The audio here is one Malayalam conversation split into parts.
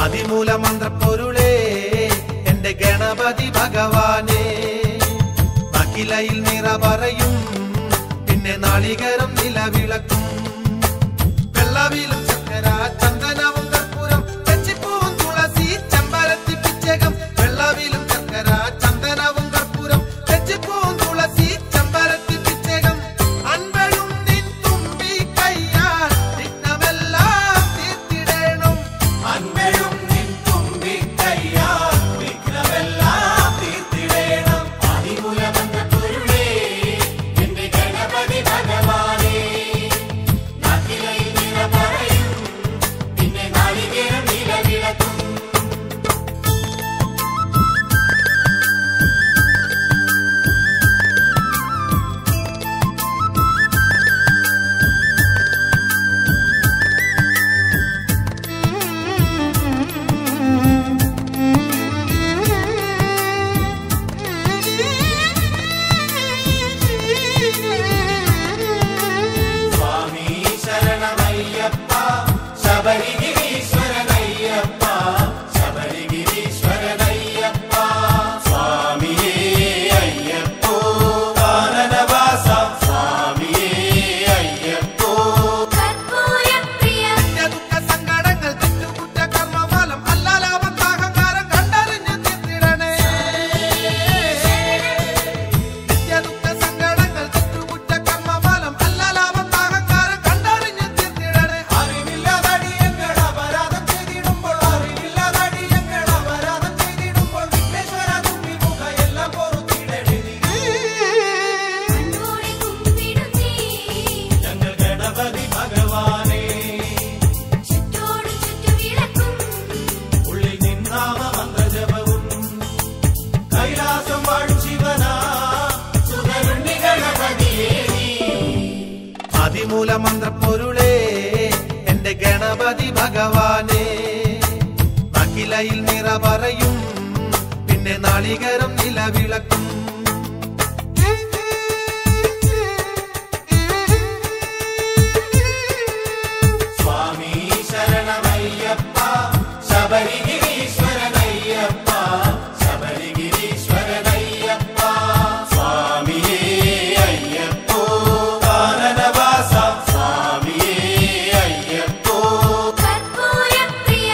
അതിമൂല മന്ത്രപ്പൊരുളേ എന്റെ ഗണപതി ഭഗവാനെ അഖിലയിൽ നിറ പറയും പിന്നെ നാളികരം നിലവിളക്കും വെള്ളവിലും ചക്കര ചന്ദനവും കർപ്പൂരം തെച്ചിപ്പൂവും തുളസി ചെമ്പരത്തി പിച്ചകം വെള്ളവിലും ചക്കര ചന്ദനവും കർപ്പൂരം തെച്ചിപ്പൂവും തുളസി ചെമ്പരത്തി പിച്ചകം അൻപഴും നിൻ തുമ്പി കയ്യാൽ വിഘ്നമെല്ലാം തീർത്തിടേണം അൻപഴും നിൻ തുമ്പി കയ്യാൽ വിഘ്നമെല്ലാം തീർത്തിടേണം അതിമൂലമന്ത്രപ്പൊരുളേ എന്റെ ഗണപതി ഭഗവാനേ നാട്ടിലയിൽ നിറ പറയും പിന്നെ നാളികേരം നിലവിളക്കും സ്വാമി ശരണമയ്യപ്പ ശബരിഗിരീശ്വരനയ്യപ്പ ശബരിഗിരീശ്വരനയ്യപ്പ സ്വാമിയേ അയ്യപ്പോ കാനനവാസ സ്വാമിയേ അയ്യപ്പോ കർപ്പൂരപ്രിയ ദുഃഖ സങ്കടങ്ങൾ തെറ്റുകുറ്റ കർമ്മഫലം അല്ലാലാപത്താഹങ്കാരം കണ്ടറിഞ്ഞു തീർത്തിടണേ നിത്യദുഃഖ സങ്കടങ്ങൾ തെറ്റുകുറ്റ കർമ്മഫലം അല്ലാലാപത്താഹങ്കാരം കണ്ടറിഞ്ഞു തീർത്തിടണേ അറിവില്ലാതടിയങ്ങൾ അപരാധം ചെയ്തിടുമ്പോൾ അറിവില്ലാതടിയങ്ങൾ അപരാധം ചെയ്തിടുമ്പോൾ വിഘ്നേശ്വര തുമ്പിമുഖ എല്ലാം പൊറുത്തിടണേ നീ. കണ്ണോടെ കുമ്പിടുന്നേ ഞങ്ങൾ ഗണപതി ഭഗവാനേ ചുറ്റോട് ചുറ്റു വിളക്കും ഉള്ളിൽ നിന്നാമ മന്ത്രജപവും കൈലാസം വാഴും ശിവനാ സുതരുണ്ണി ഗണപതിയേ നീ അതിമൂല മന്ത്രപ്പൊരുളേ എന്റെ ഗണപതി ഭഗവാനെ അഖിലയിൽ നിറ പറയും പിന്നെ നാളികരം നിലവിളക്കും സ്വാമി ശരണമയ്യപ്പ ശബരിഗിരീശ്വരനയ്യപ്പ ശബരിഗിരീശ്വരനയ്യപ്പ സ്വാമിയേ അയ്യപ്പോ കാനനവാസ സ്വാമിയേ അയ്യപ്പോ കർപ്പൂരപ്രിയ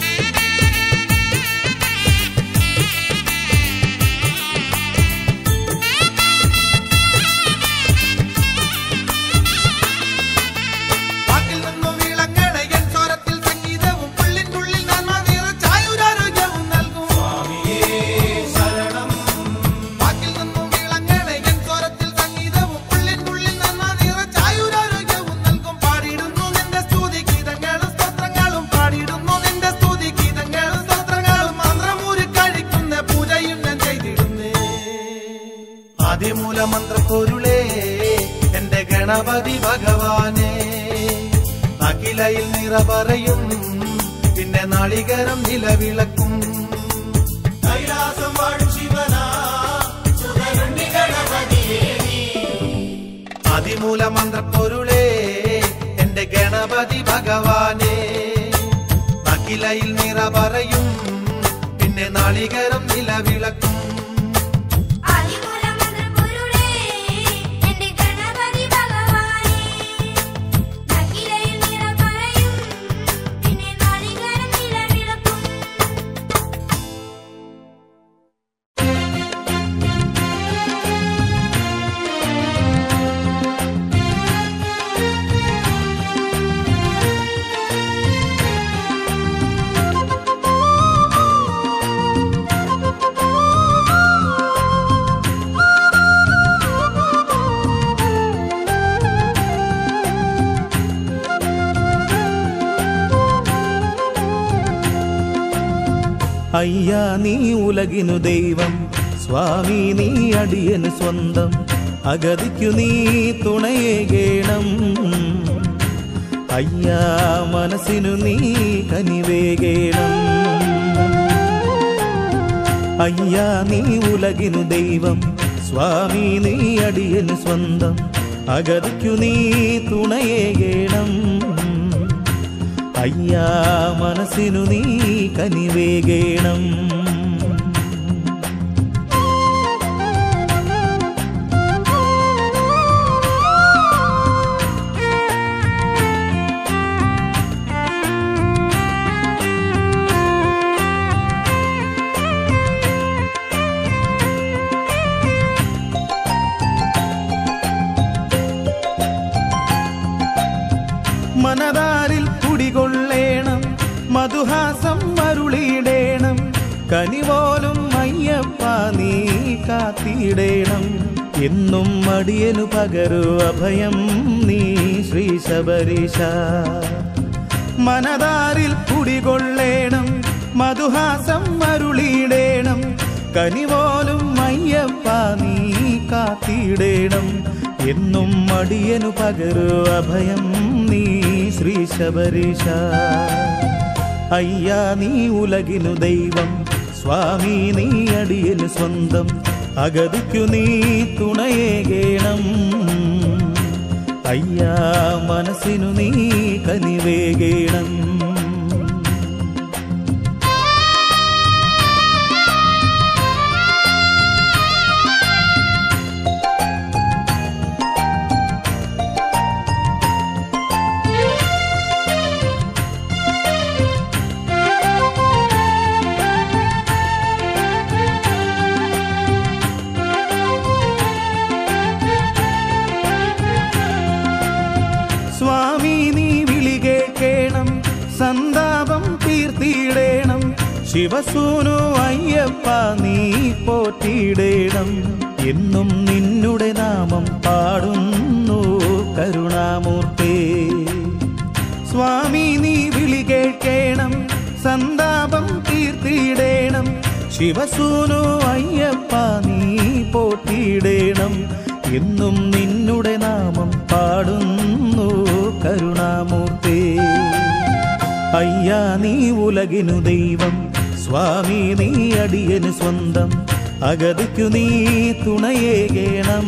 വാക്കിൽ നിന്നും വിളങ്ങണ എൻ സ്വരത്തിൽ സംഗീതവും ഉള്ളിനുള്ളിൽ നന്മ നിറച്ചായുരാരോഗ്യവും നൽകും സ്വാമിയേ ശരണം വാക്കിൽ നിന്നും വിളങ്ങണ എൻ സ്വരത്തിൽ സംഗീതവും ഉള്ളിനുള്ളിൽ നന്മ നിറച്ചായുരാരോഗ്യവും നൽകും പാടിയിടുന്നു നിന്റെ സ്തുതി ഗീതങ്ങളും സ്തോത്രങ്ങളും പാടിയിടുന്നു നിന്റെ സ്തുതി ഗീതങ്ങളും സ്തോത്രങ്ങളും മന്ത്രമൂരി കഴിക്കുന്ന പൂജയും ഞാൻ ചെയ്തിടുന്നേ ആദിമൂല മന്ത്രപ്പൊരുളേ എന്റെ ഗണപതി ഭഗവാനെ അഖിലയിൽ നിറ പറയും പിന്നെ നാളികരം നിലവിളക്കും കൈലാസം വാഴും ശിവനാ സുതരുണ്ണി ഗണപതിയേ നീ അതിമൂല മന്ത്രപ്പൊരുളേ എന്റെ ഗണപതി ഭഗവാനെ അഖിലയിൽ നിറ പറയും പിന്നെ നാളികരം നിലവിളക്കും ആദിമൂല മന്ത്രപ്പൊരുളേ എന്റെ ഗണപതി ഭഗവാനേ അഖിലയിൽ നിറ പറയും പിന്നെ നാളികേരം നിലവിളക്കും അയ്യാ നീ ഉലകിനു ദൈവം സ്വാമി നീ അടിയന് സ്വന്തം അഗതിക്കു നീ തുണയേകേണം അയ്യാ മനസ്സിനു നീ കനിവേകേണം അയ്യാ നീ ഉലകിനു ദൈവം സ്വാമി നീ അടിയന് സ്വന്തം അഗതിക്കു നീ തുണയേകേണം അയ്യാ മനസ്സിനു നീ കനിവേകേണം മനതാരിൽ കുടികൊള്ളേണം മധുഹാസം മരുളിയിടേണം കനിപോലും അയ്യപ്പ നീ കാത്തിടേണം എന്നും മടിയനു പകരു അഭയം നീ ശ്രീ ശബരീശ മനതാരിൽ കുടികൊള്ളേണം മധുഹാസം മരുളിയിടേണം കനിപോലും അയ്യപ്പ നീ കാത്തിടേണം എന്നും മടിയനു പകരു അഭയം നീ ശ്രീ ശബരീശ അയ്യാ നീ ഉലകിനു ദൈവം സ്വാമി നീ അടിയന് സ്വന്തം അഗതിക്കു നീ തുണയേകേണം അയ്യാ മനസ്സിനു നീ കനിവേകേണം സ്വാമി നീ വിളി കേൾക്കേണം സന്താപം തീർത്തിയിടേണം ശിവസൂനു അയ്യപ്പ നീ പോറ്റിയിടേണം എന്നും നിന്നുടെ നാമം പാടുന്നു കരുണാമൂർത്തേ സ്വാമി നീ വിളി കേൾക്കേണം സന്താപം തീർത്തിയിടേണം ശിവസൂനു അയ്യപ്പ നീ പോറ്റിയിടേണം എന്നും നിന്നുടെ നാമം പാടുന്നു കരുണാമൂർത്തേ അയ്യാ നീ ഉലകിനു ദൈവം സ്വാമി നീ അടിയന് സ്വന്തം അഗതിക്കു നീ തുണയേകേണം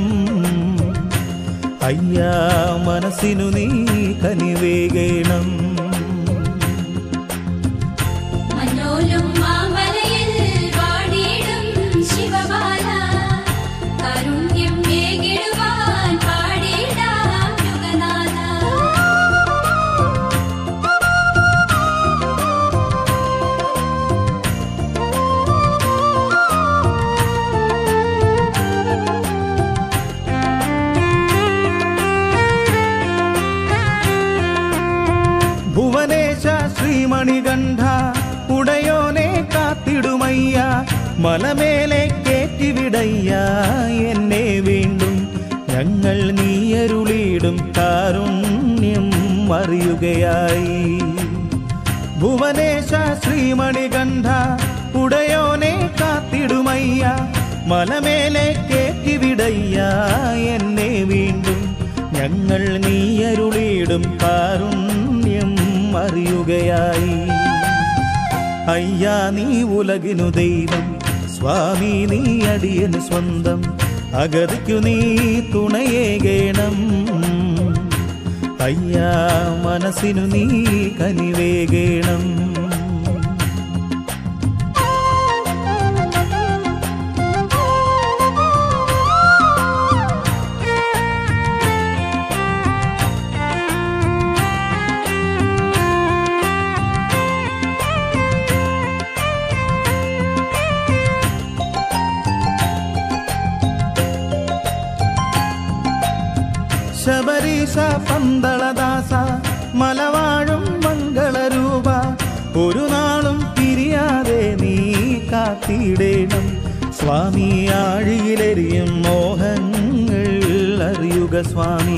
അയ്യാ മനസ്സിനു നീ കനിവേകേണം മഞ്ഞോലും മാമലയിൽ വാടിയിടും ശിവബാല കാരുണ്യം ഏകിടുവാൻ പാടിയിടാം യുഗനാഥ ഭുവനേശ ശ്രീമണികണ്ഠ ഉടയോനെ കാത്തിടുമയ്യ മലമേലെ കേറ്റിവിടയ്യ എന്നെ വീണ്ടും ഞങ്ങൾ നീയരുളിയിടും കാരുണ്യം അറിയുകയായി ഭുവനേശ ശ്രീമണികണ്ഠ ഉടയോനെ കാത്തിടുമയ്യ മലമേലെ കേറ്റിവിടയ്യ എന്നെ വീണ്ടും ഞങ്ങൾ നീയരുളിയിടും കാരുണ്യം അറിയുകയായി അയ്യാ നീ ഉലകിനു ദൈവം സ്വാമി നീ അടിയന് സ്വന്തം അഗതിക്കു നീ തുണയേകേണം അയ്യാ മനസ്സിനു നീ കനിവേകേണം ശബരീശ പന്തളദാസ മലവാഴും മംഗളരൂപ ഒരു നാളും പിരിയാതെ നീ കാത്തിടേണം സ്വാമി ആഴിയിലെറിയും മോഹങ്ങൾ അറിയുക സ്വാമി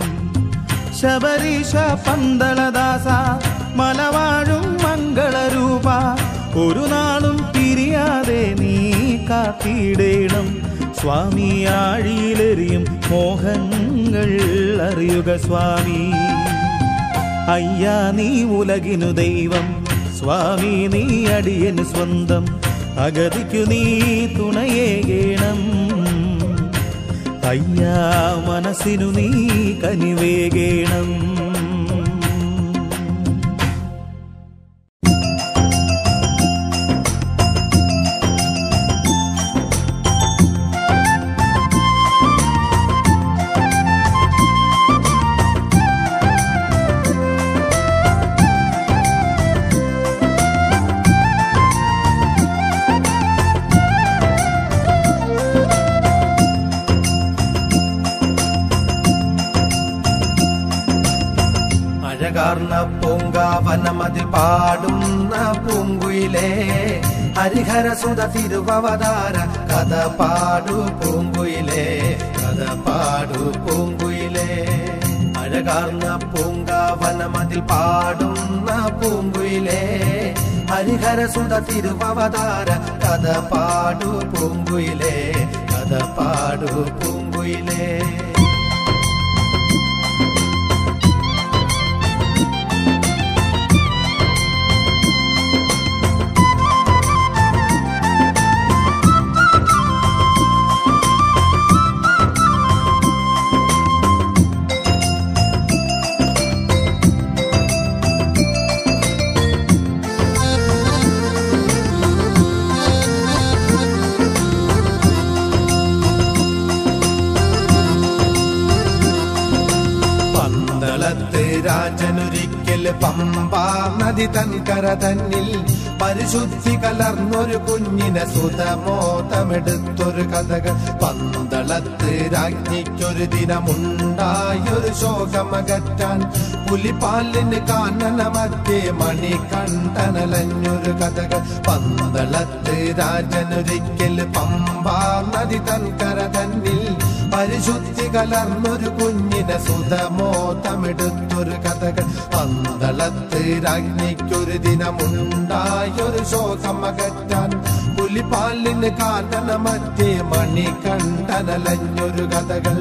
ശബരീശ പന്തളദാസ മലവാഴും മംഗളരൂപ ഒരു നാളും പിരിയാതെ നീ കാത്തിടേണം സ്വാമി ആഴിയിലെറിയും മോഹങ്ങൾ അറിയുക സ്വാമി അയ്യാ നീ ഉലകിനു ദൈവം സ്വാമി നീ അടിയന് സ്വന്തം അഗതിക്കു നീ തുണയേകേണം അയ്യാ മനസ്സിനു നീ കനിവേകേണം വനമതിൽ പാടുന്ന പൂങ്കുയിലേ ഹരിഹര സുത തിരുവവതാര കഥ പാടു പൂങ്കുയിലേ കഥ പാടു പൂങ്കുയിലേ അഴകാർന്ന പൂങ്കാവനമതിൽ പാടുന്ന പൂങ്കുയിലേ ഹരിഹര സുത തിരുവവതാര കഥ പാടു പൂങ്കുയിലേ കഥ പാടു പൂങ്കുയിലേ പന്തളത്ത് രാജനൊരിക്കൽ പമ്പാ നദി തൻ കര തന്നിൽ പരിശുദ്ധി കലർന്നൊരു കുഞ്ഞിനെ സുതമോതമെടുത്തൊരു കഥകൾ പന്തളത്ത് രാജ്ഞിക്കൊരു ദിനമുണ്ടായൊരു ശോകമകറ്റാൻ പുലിപ്പാലിന് കാനന മധ്യേ മണി കണ്ടനലഞ്ഞൊരു കഥകൾ പന്തളത്ത് രാജനൊരിക്കൽ പമ്പാ നദി തൻ കര തന്നിൽ പരിശുദ്ധി കലർന്നൊരു കുഞ്ഞിനെ സുതമോതമെടുത്തൊരു കഥകൾ പന്തളത്ത് രാജ്ഞിക്കൊരു ദിനമുണ്ടായൊരു ശോകമകറ്റാൻ പുലിപ്പാലിന് കാനന മധ്യേ മണി കണ്ടനലഞ്ഞൊരു കഥകൾ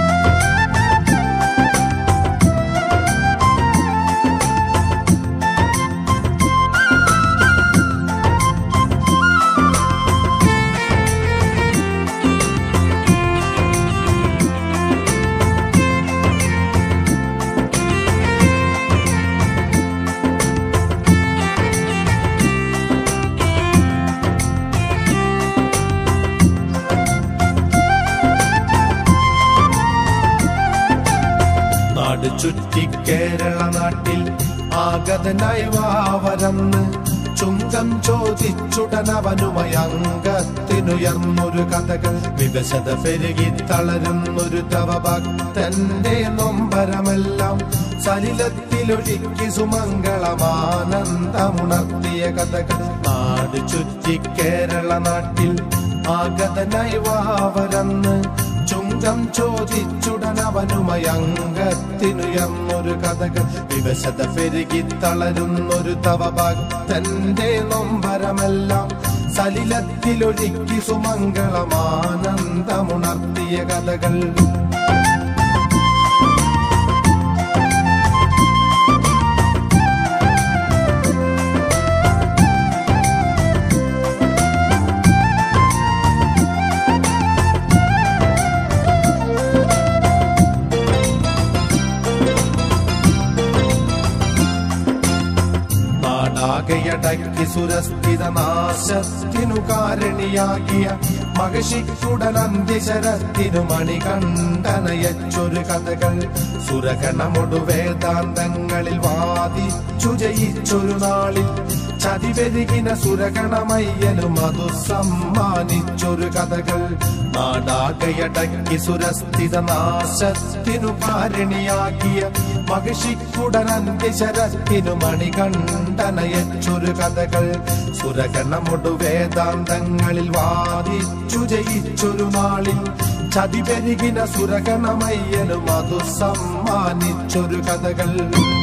നാട് ചുറ്റി കേരള നാട്ടിൽ ആഗതനായി വാവരന്ന് ചുങ്കം ചോദിച്ചുടനവനുമായി അംഗത്തിനുയർന്നൊരു കഥകൾ വിവശത പെരുകി തളരുന്നൊരു തവ ഭക്തന്റെ നൊമ്പരമെല്ലാം സലിലത്തിലൊഴുക്കി സുമംഗളമാനന്ദമുണർത്തിയ കഥകൾ നാട് ചുറ്റി കേരള നാട്ടിൽ ആഗതനായി വാവരന്ന് ചുങ്കം ചോദിച്ചുടനവനുമായി അംഗത്തിനുയർന്നൊരു കഥകൾ വിവശത പെരുകി തളരുന്നൊരു തവ ഭക്തന്റെ നൊമ്പരമെല്ലാം സലിലത്തിലൊഴുക്കി സുമംഗളമാനന്ദമുണർത്തിയ കഥകൾ നാടാകയടക്കി സുരസ്ഥിത നാശത്തിനു കാരണിയാകിയ മകശിക്കുടനന്ത്യശരത്തിനു മണികണ്ഠനയച്ചൊരു കഥകൾ സുരഗണമൊടു വേദാന്തങ്ങളിൽ വാദിച്ചു ജയിച്ചൊരു നാളിൽ ചതിവെരുകിന സുരഗണമയ്യനു മധു സമ്മാനിച്ചൊരു കഥകൾ നാടാകയടക്കി സുരസ്ഥിത നാശത്തിനു കാരണിയാക്കിയ മകശിക്കുടനന്ത്യശരത്തിനു മണികണ്ഠനയച്ചൊരു കഥകൾ സുരഗണമൊടു വേദാന്തങ്ങളിൽ വാദിച്ചു ജയിച്ചൊരു നാളിൽ ചതിപെരുകിന സുരഗണമയ്യനു മധു സമ്മാനിച്ചൊരു കഥകൾ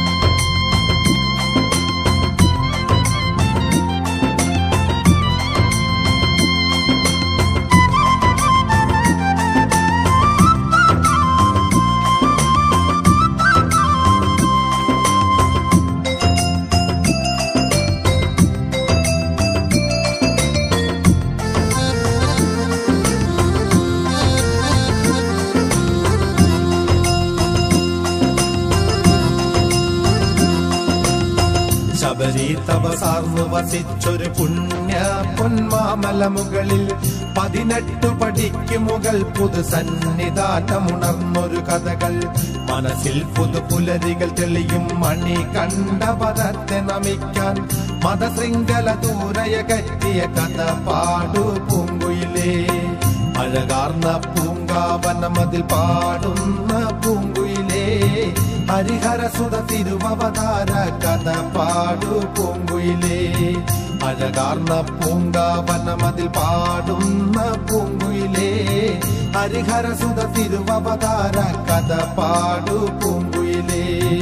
ശബരി തപസാർന്നു വസിച്ചൊരു പുണ്യ പൊന്മാമല മുകളിൽ പതിനെട്ടു പടിക്ക് മുകൾ പുതു സന്നിധാനമുണർന്നൊരു കഥകൾ മനസ്സിൽ പുതു പുലരികൾ തെളിയും മണി കണ്ട പദത്തെ നമിക്കാൻ മതശൃംഖല ദൂരയ കറ്റിയ കഥ പാടു പൂങ്കുയിലേ അഴകാർന്ന പൂങ്കാവനമതിൽ പാടുന്ന പൂങ്കുയിലേ ഹരിഹരസുത തിരുവവതാര കഥ പാടു പൂങ്കുയിലേ അഴകാർന്ന പൂങ്കാവനമതിൽ പാടുന്ന പൂങ്കുയിലേ ഹരിഹരസുത തിരുവവതാര കഥ പാടു പൂങ്കുയിലേ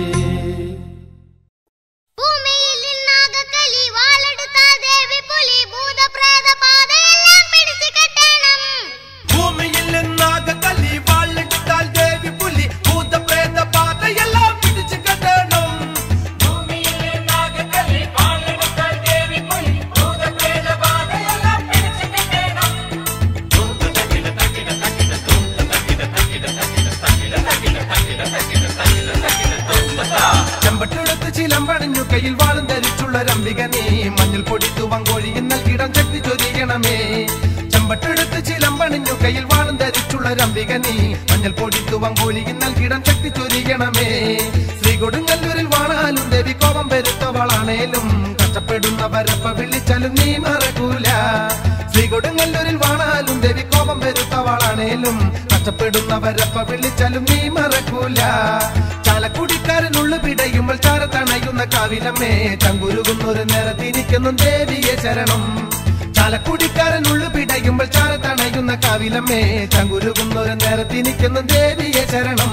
ഭൂമിയിൽ നിന്നാകക്കലി വാളെടുത്ത ദേവി പുലി ഭൂതപ്രേത പാതയെല്ലാം പിടിച്ചു കെട്ടണം ഭൂമിയിൽ നിന്നാകെ കലി വാളെടുത്താൽ ദേവി പുലി ഭൂതപ്രേത പാതയെല്ലാം പിടിച്ചു കെട്ടണം ചെമ്പട്ടെടുത്ത് ചിലമ്പണിഞ്ഞു കയ്യിൽ വാളും ധരിച്ചുള്ള രംബിക നീ മഞ്ഞൾ പൊടി തുവങ്കോഴിയിൽ നൽകിടം ശക്തി ചൊരിയണമേ ചെമ്പട്ടെടുത്ത് ചിലമ്പണിഞ്ഞു കയ്യിൽ വാളും ധരിച്ചുള്ള രംബിക നീ മഞ്ഞൾ പൊടി തുവങ്കോഴിയിൽ നൽകിടം ശക്തി ചൊരിയണമേ ശ്രീ കൊടുങ്ങല്ലൂരിൽ വാണാലും ദേവി കോപം വരുത്തവളാണേലും കഷ്ടപ്പെടുന്നവരപ്പ വിളിച്ചാലും നീ മറക്കൂല ശ്രീ കൊടുങ്ങല്ലൂരിൽ വാണാലും ദേവി കോപം വരുത്തവളാണേലും കഷ്ടപ്പെടുന്നവരപ്പ വിളിച്ചാലും നീ മറക്കൂല ചാലക്കുടിക്കാരനുള്ള പിടയുമ്പോൾ ചാരത്തണയുന്ന കാവിലമ്മേ ചങ്കുരുകുന്നൊരു നേരത്തിരിക്കുന്നു ദേവിയെ ശരണം ചാലക്കുടിക്കാരനുള്ള പിടയുമ്പോൾ ചാരത്തണയുന്ന കാവിലമ്മേ ചങ്കുരുകുന്നൊരു നേരത്തിരിക്കുന്നു ദേവിയെ ശരണം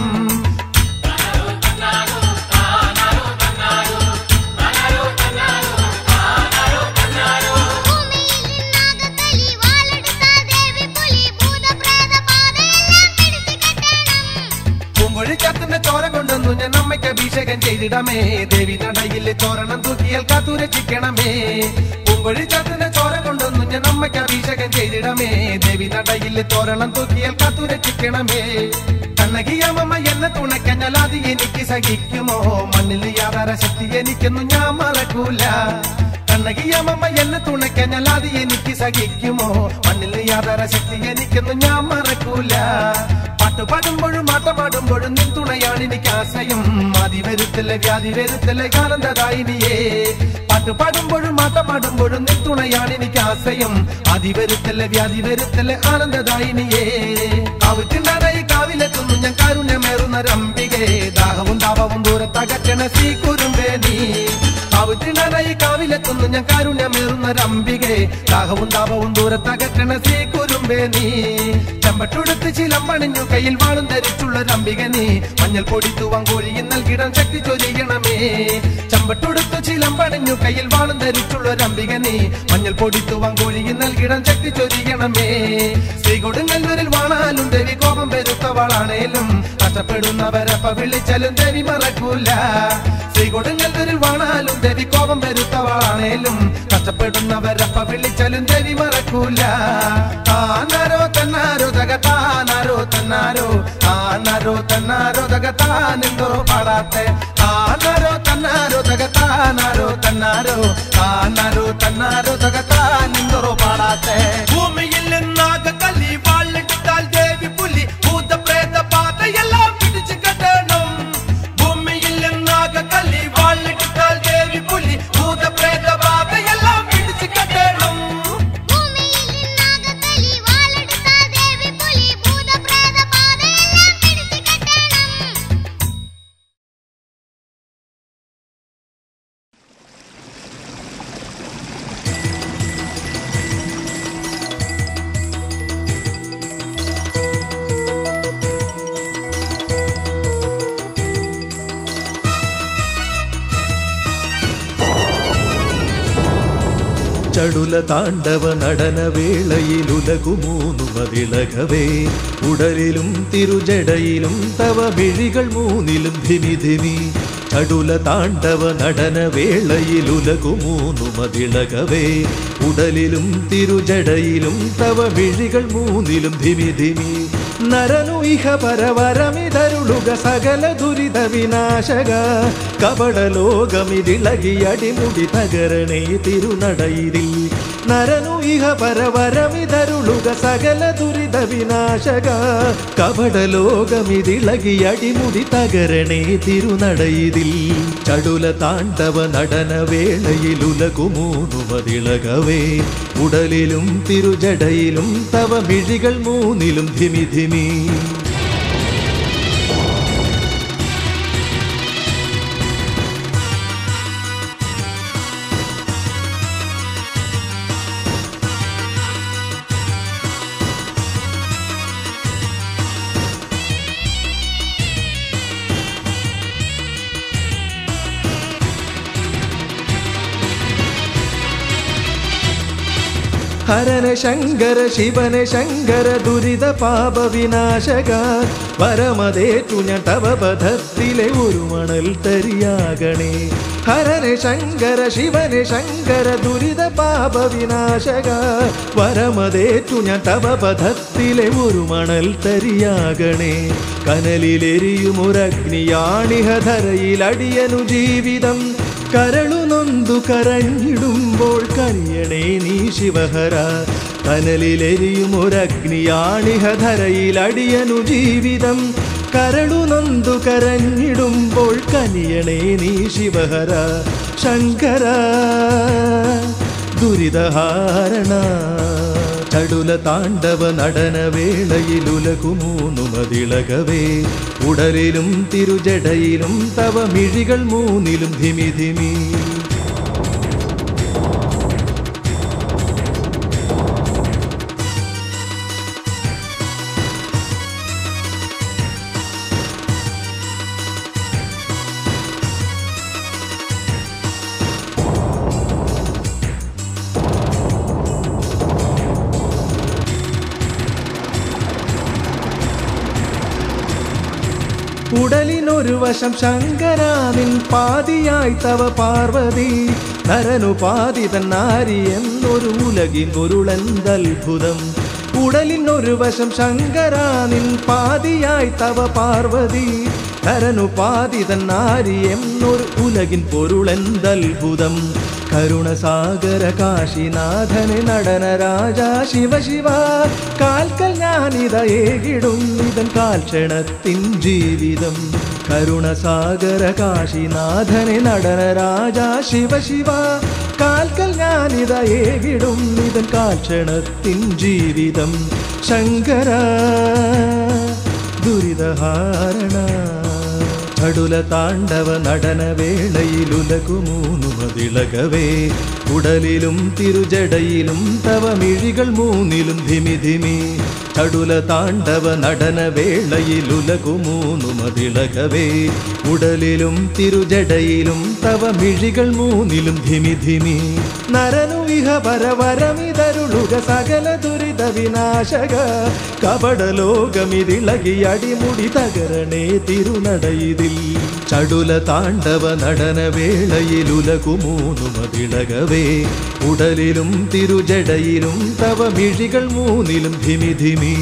ഭൂമിയിൽ നിന്നാകക്കലി വാളെടുത്ത ദേവി പുലി ഭൂതപ്രേത പാതയെല്ലാം പിടിച്ചു കെട്ടണം പൂങ്കൊഴിച്ചാത്തിന്റെ ചോര കൊണ്ടൊന്നു ഞാൻ അമ്മയ്ക്ക് അഭിഷേകം ചെയ്തിടമേ ദേവി നടയിലെ ചോരണം തൂക്കിയാൽ കാത്തുരക്ഷിക്കണമേ പൂങ്കൊഴിച്ചാത്തിന്റെ ചോര കൊണ്ടൊന്നു ഞാൻ അമ്മയ്ക്ക് അഭിഷേകം ചെയ്തിടമേ ദേവി നടയിലെ തോരണം തൂക്കിയാൽ കാത്തുരക്ഷിക്കണമേ കണ്ണകിയാമമ്മ എന്നെ തുണയ്ക്കഞ്ഞാൽ അത് എനിക്ക് സഹിക്കുമോ മണ്ണിൽ യാതൊര ശക്തി എനിക്കൊന്നും ഞാൻ മറക്കൂല കണ്ണകിയാമമ്മ എന്നെ തുണയ്ക്കഞ്ഞാൽ അത് എനിക്ക് സഹിക്കുമോ മണ്ണിൽ യാതൊര ശക്തി എനിക്കൊന്നും ഞാൻ മറക്കൂല പാട്ട് പാടുമ്പോഴും ആട്ടമാടുമ്പോഴും നിൻ തുണയാണ് എനിക്ക് ആശ്രയം ആദി വരുത്തല്ലേ വ്യാധി വരുത്തല്ലേ ആനന്ദദായിനിയേ പാട്ട് പാടുമ്പോഴും ആട്ടമാടുമ്പോഴും നിൻ തുണയാണ് എനിക്ക് ആശ്രയം ആദി വരുത്തല്ലേ വ്യാധി വരുത്തല്ലേ ആനന്ദദായിനിയേ കാവിട്ടുണ്ടായി കാവിലെത്തുന്നു ഞാൻ കാരുണ്യമേറുന്ന രംബികേ ദാഹവും താപവും ദൂരത്തകറ്റണ ശ്രീ കുരുമ്പേ നീ കാവിട്ടുണ്ടായി കാവിലെത്തുന്നു ഞാൻ കാരുണ്യമേറുന്ന രംബികേ ദാഹവും താപവും ദൂരത്തകറ്റണ ശ്രീ കുരുമ്പേ നീ ചെമ്പട്ടുടുത്ത് ചിലമ്പണിഞ്ഞു കയ്യിൽ വാളും ധരിച്ചുള്ള രംബിക നീ മഞ്ഞൾ പൊടി തൂവങ്കോഴിയിൽ നൽകിടാൻ ശക്തി ചൊരിയണമേ ചെമ്പട്ടുടുത്ത് ചിലമ്പണിഞ്ഞു കയ്യിൽ വാളും ധരിച്ചുള്ള രംബിക നീ മഞ്ഞൾ പൊടി തൂവങ്കോഴിയിൽ നൽകിടാൻ ശക്തി ചൊരിയണമേ ശ്രീ കൊടുങ്ങല്ലൂരിൽ വാണാലും ദേവി കോപം വരുത്തവളാണേലും കഷ്ടപ്പെടുന്നവരപ്പ വിളിച്ചാലും ദേവി മറക്കൂല ശ്രീ കൊടുങ്ങല്ലൂരിൽ വാണാലും ദേവി കോപം വരുത്തവളാണേലും കഷ്ടപ്പെടുന്നവരപ്പ വിളിച്ചാലും ദേവി മറക്കൂല താനാരോ തന്നാരോ തകത്താനാരോ തന്നാരോ താനാരോ തന്നാരോ തകത്താനെന്തോ പാടാത്തെ താനാരോ തന്നാരോ തകത്താനാരോ തന്നാരോ താനാരോ തന്നാരോ തകത്താനെന്തോ പാടാത്തെ ഭൂമിയിൽ നിന്നാകെ കലി വാളെടുത്താൽ ദേവി പുലി ഭൂതപ്രേത പാതയെല്ലാം പിടിച്ചു കെട്ടണം ഭൂമിയിൽ നിന്നാകെ കലി വാളെടുത്താൽ ദേവി പുലി ഭൂതപ്രേത പാതയെല്ലാം പിടിച്ചു കെട്ടണം ഭൂമിയിൽ നിന്നാകക്കലി വാളെടുത്ത ദേവി പുലി ഭൂതപ്രേത പാതയെല്ലാം പിടിച്ചു കെട്ടണം ചടുല താണ്ഡവ നടന വേളയിലുലകു മൂന്നു മതിളകവേ ഉടലിലും തിരുജടയിലും തവ മിഴികൾ മൂന്നിലും ധിമി ധിമി ചടുല താണ്ഡവ നടന വേളയിലുലകു മൂന്നു മതിളകവേ ഉടലിലും തിരുജടയിലും തവ മിഴികൾ മൂന്നിലും ധിമി ധിമി നരനു ഇഹ പരവരമിതരുളുക സകല ദുരിത വിനാശക കപടലോകമിതിളകിയടിമുടി തകരണേ തിരുനടയിരിൽ നരനു ഇഹ പരവരമിതരുളുക സകല ദുരിത വിനാശക കപടലോകമിതിളകിയടിമുടി തകരണേ തിരുനടയിരിൽ ചടുല താണ്ഡവ നടന വേളയിലുലകു മൂന്നു മതിളകവേ ഉടലിലും തിരുജടയിലും തവ മിഴികൾ മൂന്നിലും ധിമി ധിമി ഹരന ശങ്കര ശിവന ശങ്കര ദുരിത പാപ വിനാശക പരമതേറ്റു ഞാൻ തവ പഥത്തിലെ ഒരു മണൽ തരിയാകണേ ഹരന ശങ്കര ശിവന ശങ്കര ദുരിത പാപ വിനാശക പരമതേറ്റു ഞാൻ തവ പഥത്തിലെ ഒരു മണൽ തരിയാകണേ കനലിലെരിയുമൊരഗ്നിയാണിഹധരയിൽ അടിയനു ജീവിതം കരളു നൊന്തു കരഞ്ഞിടുമ്പോൾ കനിയണേ നീ ശിവഹര കനലിലെരിയുമൊരഗ്നിയാണിഹധരയിൽ അടിയനു ജീവിതം കരളു നൊന്തു കരഞ്ഞിടുമ്പോൾ കനിയണേ നീ ശിവഹര ശങ്കര ദുരിതഹാരണ ചടുല താണ്ഡവ നടന വേളയിലുലകുമൂന്നു മതിളകവേ ഉടലിലും തിരുജടയിലും തവ മിഴികൾ മൂന്നിലും ധിമി ധിമി ഉടലിനൊരു വശം ശങ്കരാനിൻ പാതിയായി തവ പാർവതി നരനു പാതി തന്നാരി എന്നൊരു ഉലകിൻ പൊരുളെന്തത്ഭുതം ഉടലിനൊരു വശം ശങ്കരാനിൻ പാതിയായി തവ പാർവതി നരനു പാതി തന്നാരി എന്നൊരു ഉലകിൻ പൊരുളെന്തത്ഭുതം കരുണസാഗര കാശിനാഥന് നടന രാജ ശിവ ശിവ കാൽക്കൽ ഞാനിത ഏകിടും ഇതൻ കാൽക്ഷണത്തിൻ ജീവിതം കരുണസാഗര കാശിനാഥന് നടന രാജ ശിവ ശിവ കാൽക്കൽ ഞാനിത ഏകിടും ഇതൻ കാൽക്ഷണത്തിൻ ജീവിതം ശങ്കര ദുരിതഹാരണ ചടുല താണ്ഡവ നടന വേളയിലുലകുമൂന്നു മതിളകവേ ഉടലിലും തിരുജടയിലും തവ മിഴികൾ മൂന്നിലും ധിമി ധിമി ചടുല താണ്ഡവ നടന വേളയിലുലകുമൂന്നു മതിളകവേ ഉടലിലും തിരുജടയിലും തവ മിഴികൾ മൂന്നിലും ധിമി ധിമി നരനു ഇഹ പരവരമിതരുളുക സകല ദുരിത വിനാശക കപടലോകമിതിളകി അടിമുടി തകരണേ തിരുനടയിതിൽ ചടുല താണ്ഡവ നടന വേളയിലുലകുമൂന്നു മതിളകവേ ഉടലിലും തിരുജടയിലും തവ മിഴികൾ മൂന്നിലും ധിമി ധിമി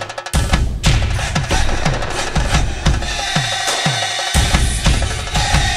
ും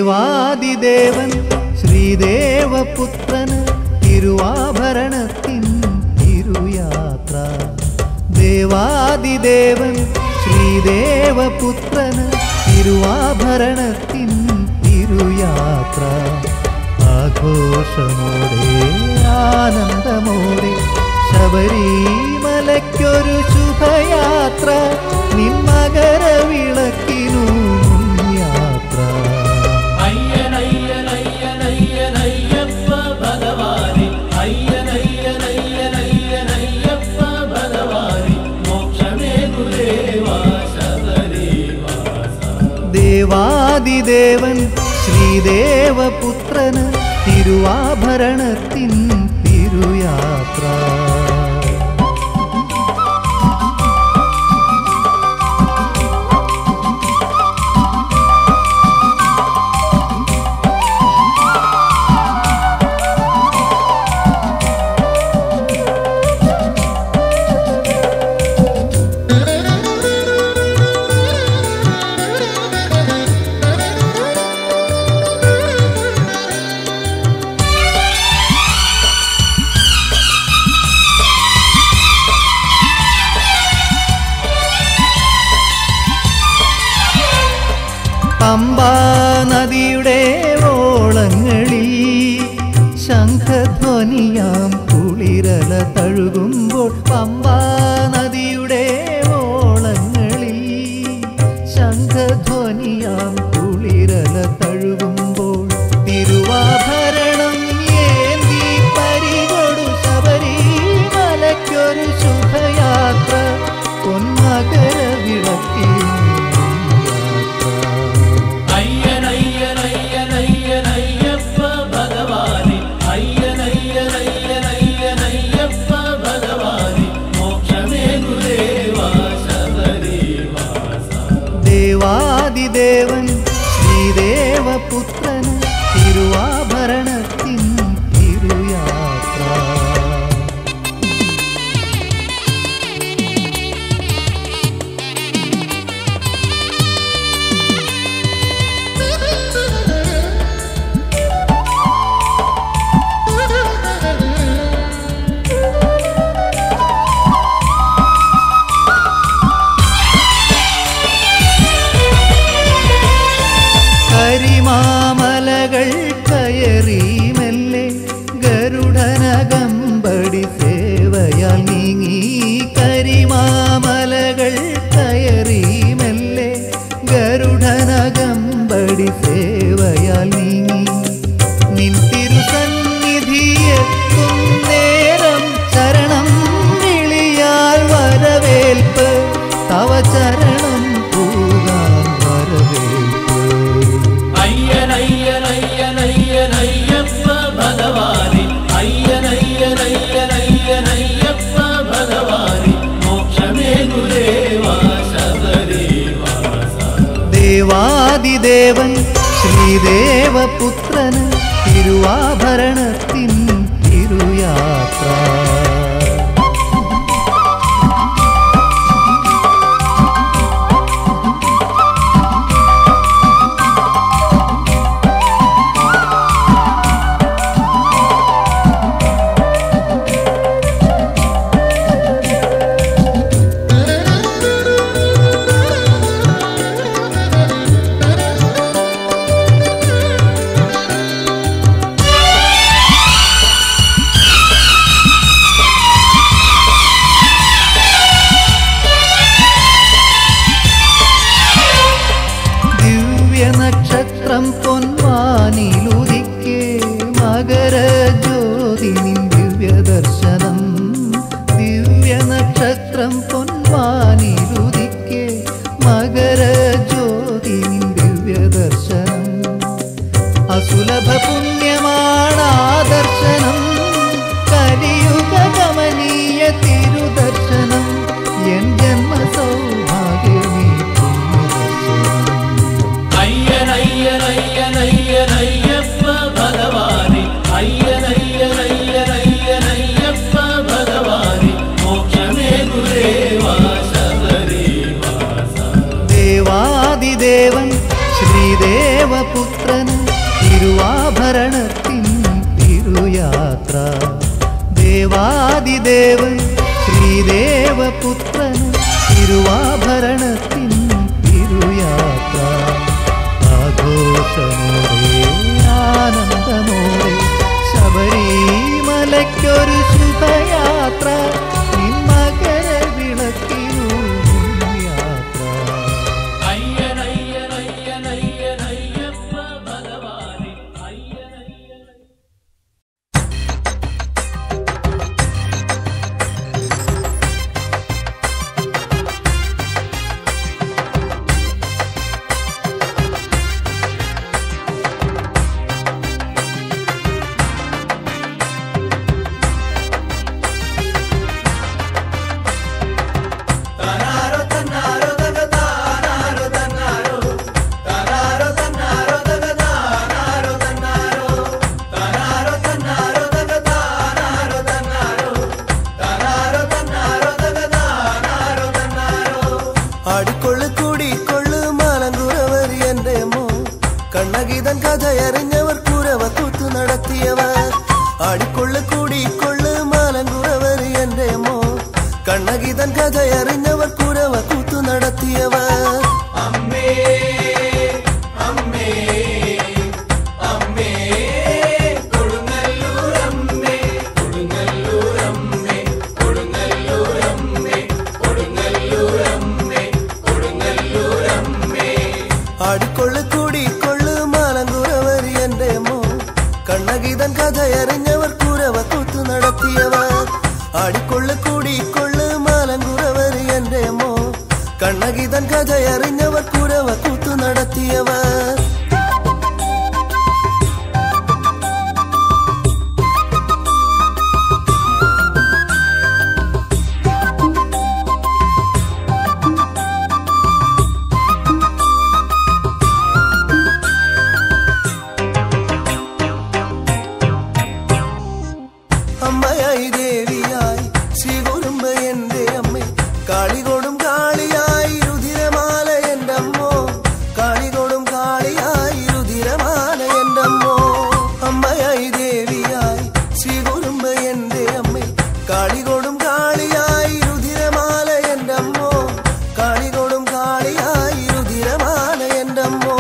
ദേവാദിദേവൻ ശ്രീദേവപുത്രന് തിരുവാഭരണത്തിൻ തിരുയാത്ര ദേവാദിദേവൻ ശ്രീദേവപുത്രന് തിരുവാഭരണത്തിൻ തിരുയാത്ര ആഘോഷമോടെ ആനന്ദമോടെ ശബരിമലയ്ക്കൊരു ശുഭയാത്ര നിമ്മകര വിളക്കിനു യാത്ര അയ്യനയ്യനയ്യനയ്യനയ്യപ്പ ഭഗവാനെ അയ്യനയ്യനയ്യനയ്യനയ്യപ്പ ഭഗവാനെ മോക്ഷമേ ഗുരുദേവാ ശബരിവാസ ദേവാദിദേവൻ ശ്രീദേവപുത്രന് തിരുവാഭരണത്തിൻ തിരുയാത്ര പമ്പാ നദിയുടെ ഓളങ്ങളിൽ ശംഖധ്വനിയാം കുളിരല തഴുകുമ്പോൾ പമ്പാ നദിയുടെ ഓളങ്ങളിൽ ശംഖധ്വനിയാം കുളിരല തഴുകുമ്പോൾ തിരുവാഭരണം ഏന്തി പരികൊടു ശബരിമലയ്ക്കൊരു ശുഭയാത്ര പൊന്മകര വിളക്കിൽ യാത്ര അയ്യനയ്യനയ്യനയ്യനയ്യപ്പ ഭഗവാനെ അയ്യനയ്യനയ്യനയ്യനയ്യപ്പ ഭഗവാനെ മോക്ഷമേ ഗുരുദേവാ ശബരിവാസ ദേവാദിദേവൻ ശ്രീദേവപുത്രന് തിരുവാഭരണത്തിൻ തിരുയാത്ര കരിമാമലകൾ കയറി മെല്ലെ ഗരുഡനകമ്പടി സേവയാൽ നീങ്ങി കരിമാമലകൾ കയറി മെല്ലെ ഗരുഡനകമ്പടി സേവയാൽ നീങ്ങി നിൻ തിരുസന്നിധിയെത്തും നേരം ചരണം വിളിയാൽ വരവേൽപ്പ് തവ ചരണം പൂകാൻ വരവേൽപ്പ് അയ്യനയ്യനയ്യനയ്യനയ്യപ്പ ഭഗവാനെ അയ്യനയ്യനയ്യനയ്യനയ്യപ്പ ഭഗവാനെ മോക്ഷമേ ഗുരുദേവാ ശബരിവാസ ദേവാദിദേവൻ ശ്രീദേവപുത്രന് തിരുവാഭരണത്തിൻ തിരുയാത്ര ദേവാദിദേവൻ ശ്രീദേവപുത്രൻ തിരുവാഭരണത്തിൻ തിരുയാത്ര ആഘോഷമോടെ ആനന്ദമോടെ ശബരിമലയ്ക്കൊരു ശുഭയാത്ര നിന്മകര വിളക്കിനു യാത്ര അയ്യനയ്യനയ്യനയ്യനയ്യപ്പ ഭഗവാനെ അയ്യനയ്യന ആടിക്കൊള്ളു കൂടിക്കൊള്ളു മാലങ്കുറവർ എന്റെ മോ കണ്ണഗീതൻ കഥയറിഞ്ഞവർ കുരവ കൂത്തു നടത്തിയവർ ആടിക്കൊള്ളു കൂടിക്കൊള്ളു മാലങ്കുറവർ എന്റെ മോ കണ്ണഗീതൻ കഥയറിഞ്ഞവർ കുരവ കൂത്തു നടത്തിയവർ ആടിക്കൊള്ളു കൂടിക്കൊള്ളു മാലങ്കുറവർ എന്റെ മോ കണ്ണഗീതൻ കഥയറിഞ്ഞവർ കുരവ കൂത്തു നടത്തിയവർ ആടിക്കൊള്ളു കൂടിക്കൊള്ളു മാലങ്കുറവർ എന്റെ മോ കണ്ണഗീതൻ കഥയറിഞ്ഞവർ കുരവ കൂത്തു നടത്തിയവർ അമ്മയായി ദേവിയായി ശ്രീകുറുമ്പ എന്റെ അമ്മ കാളികൊടും കാളിയായി രുധിരമാല എന്റെ അമ്മോ കാളികൊടും കാളിയായി രുധിരമാല എന്റെ അമ്മോ അമ്മയായി ദേവിയായി ശ്രീകുറുമ്പ എന്റെ അമ്മ കാളികൊടും കാളിയായി രുധിരമാല എന്റെ അമ്മോ കാളികൊടും കാളിയായി രുധിരമാല എന്റെ അമ്മോ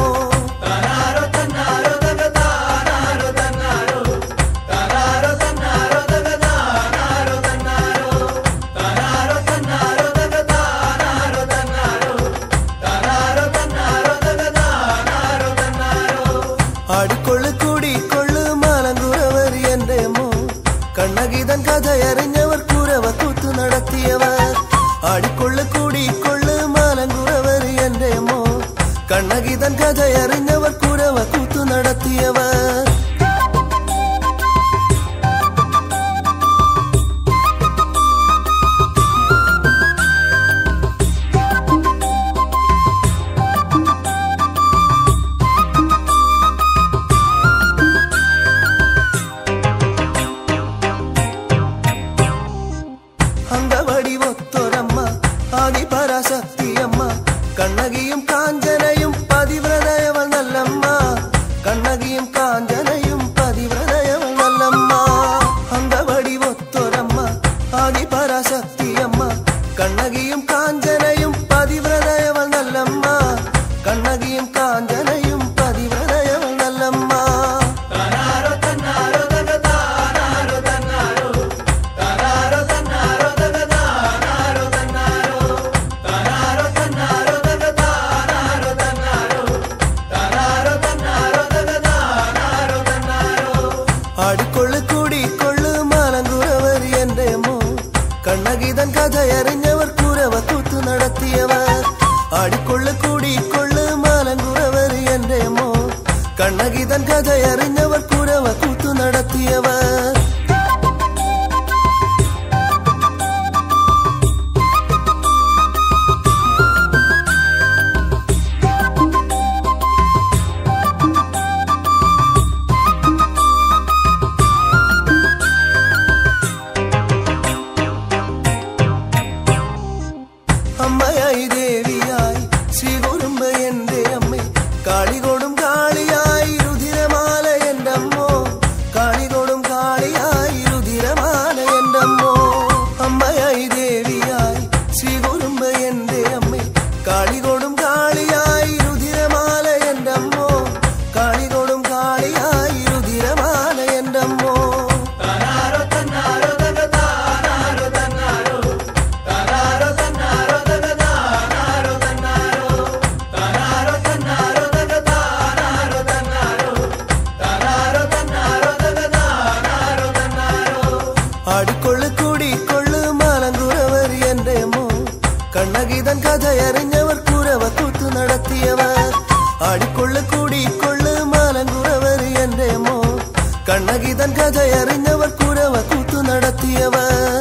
ആടിക്കൊള്ളു കൂടിക്കൊള്ളു മാലങ്കുറവർ എന്റെ മോ കണ്ണഗീതൻ കഥയറിഞ്ഞവർ കുരവ കൂത്തു നടത്തിയവർ ആടിക്കൊള്ളു കൂടിക്കൊള്ളു മാലങ്കുറവർ എന്റെ മോ കണ്ണഗീതൻ കഥയറിഞ്ഞവർ കുരവ കൂത്തു നടത്തിയവർ അങ്കവടി ഒത്തൊരമ്മ ആദിപരാശക്തിയമ്മ കണ്ണകിയും കാഞ്ചനയും പതിവ്രതയവൾ നല്ലമ്മ കണ്ണകിയും കാഞ്ചനയും പതിവ്രതയവൾ നല്ലമ്മ അങ്കവടി ഒത്തൊരമ്മ ആദിപരാശക്തിയമ്മ കണ്ണകിയും കാഞ്ചനയും പതിവ്രതയവൾ നല്ലമ്മ കണ്ണകിയും കാഞ്ചനയും പതിവ്രതയവൾ നല്ലമ്മ ആടിക്കൊള്ളു കൂടിക്കൊള്ളു മാലങ്കുറവർ എന്റെ മോ കണ്ണഗീതൻ കഥയറിഞ്ഞവർ കുരവ കൂത്തു നടത്തിയവർ ആടിക്കൊള്ളു കൂടിക്കൊള്ളു മാലങ്കുറവർ എന്റെ മോ കണ്ണഗീതൻ കഥയറിഞ്ഞവർ കുരവ കൂത്തു നടത്തിയവർ അമ്മയായി ദേവിയായി ശ്രീകുറുമ്പ എന്റെ അമ്മ കാളികൊടും കാളിയായി രുധിരമാല എന്റെ അമ്മോ ആടിക്കൊള്ളു കൂടിക്കൊള്ളു മാലങ്കുറവർ എന്റെ മോ കണ്ണഗീതൻ കഥയറിഞ്ഞവർ കുരവ കൂത്തു നടത്തിയവർ ആടിക്കൊള്ളു കൂടിക്കൊള്ളു മാലങ്കുറവർ എന്റെ മോ കണ്ണഗീതൻ കഥയറിഞ്ഞവർ കുരവ കൂത്തു നടത്തിയവർ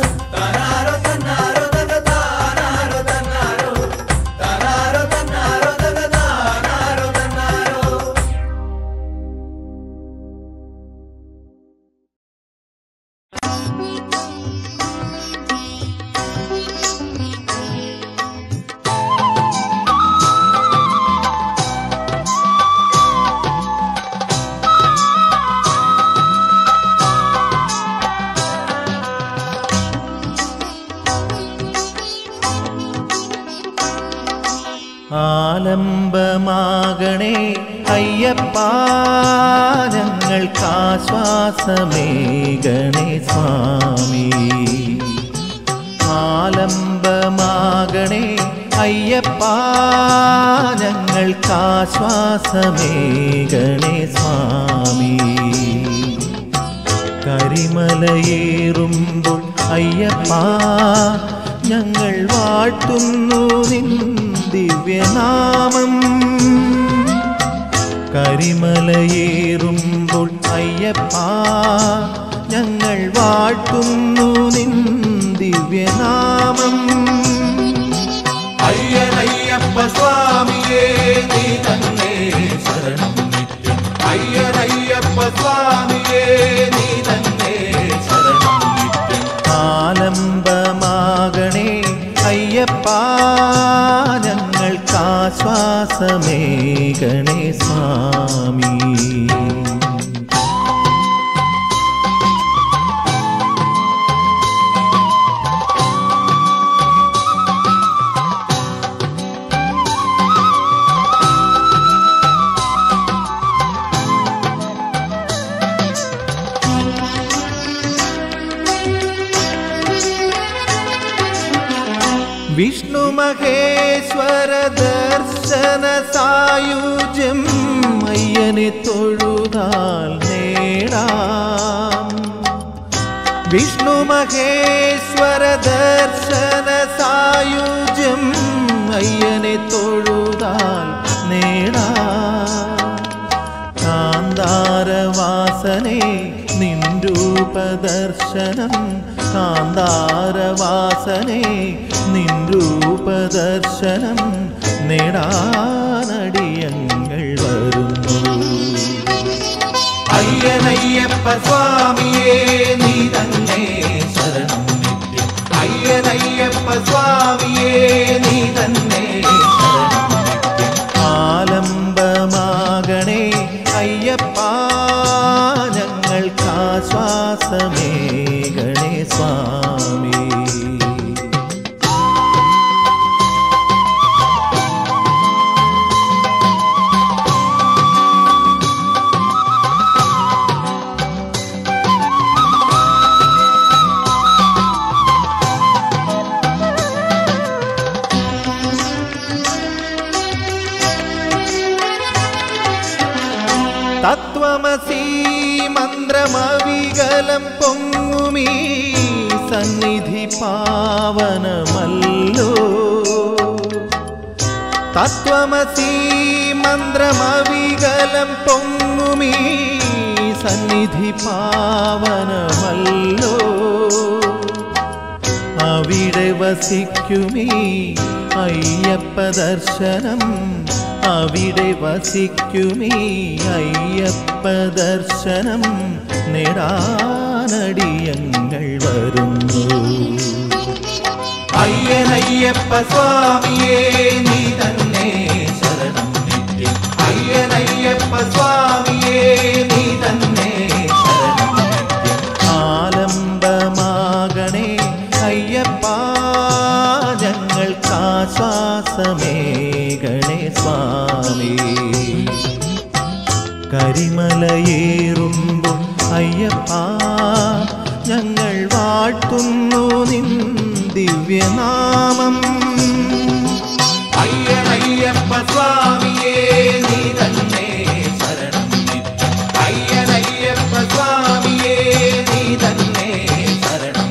ആലംബമാകണേ അയ്യപ്പ ഞങ്ങൾക്കാശ്വാസമേകണേ സ്വാമി ആലംബമാകണേ അയ്യപ്പ ഞങ്ങൾക്കാശ്വാസമേകണേ സ്വാമി കരിമലയേറുമ്പോൾ അയ്യപ്പ ഞങ്ങൾ വാഴ്ത്തുന്നു നിൻ ദിവ്യനാമം കരിമലയേറുമ്പോൾ അയ്യപ്പ ഞങ്ങൾ വാഴ്ത്തുന്നു നിൻ ദിവ്യനാമം അയ്യനയ്യപ്പ സ്വാമിയേ നീ തന്നെ ശരണം നിത്യം അയ്യനയ്യപ്പ സ്വാമിയേ നീ തന്നെ ശരണം നിത്യം ആലംബമാകണേ അയ്യപ്പ ഞങ്ങൾക്കാശ്വാസമേകണേ സ്വാമി വിഷ്ണു മഹേശ്വര ദർശന സായുജ്യം അയ്യനെ തൊഴുതാൽ നേടാം വിഷ്ണു മഹേശ്വര ദർശന സായുജ്യം അയ്യനെ തൊഴുതാൽ നേടാം കാന്താരവാസനെ നിൻരൂപദർശനം കാന്താരവാസനെ നിൻരൂപദർശനം നേടാനടിയങ്ങൾ വരുന്നു അയ്യനയ്യപ്പ സ്വാമിയേ നീ തന്നെ ശരണം നിത്യം അയ്യനയ്യപ്പ സ്വാമിയേ നീ തന്നെ ശരണം നിത്യം ആലംബമാകണേ അയ്യപ്പ ഞങ്ങൾക്കാശ്വാസമേകണേ സ്വാമി തത്വമസി മന്ത്രമവികലം പൊങ്ങുമീ സന്നിധി പാവനമല്ലോ തത്വമസി മന്ത്രമവികലം പൊങ്ങുമീ സന്നിധി പാവനമല്ലോ അവിടെ വസിക്കുമീ അയ്യപ്പ ദർശനം അവിടെ വസിക്കുമീ അയ്യപ്പ ദർശനം നേടാനടിയങ്ങൾ വരുന്നു അയ്യനയ്യപ്പ സ്വാമിയേ നീ തന്നെ ശരണം നിത്യം അയ്യനയ്യപ്പ സ്വാമിയേ നീ തന്നെ ശരണം നിത്യം ആലംബമാകണേ അയ്യപ്പ ഞങ്ങൾക്കാശ്വാസമേകണേ സ്വാമി കരിമലയേറുമ്പോൾ അയ്യപ്പ ഞങ്ങൾ വാഴ്ത്തുന്നു നിൻ ദിവ്യനാമം അയ്യനയ്യപ്പ സ്വാമിയേ നീ തന്നെ ശരണം നിത്യം അയ്യനയ്യപ്പ സ്വാമിയേ നീ തന്നെ ശരണം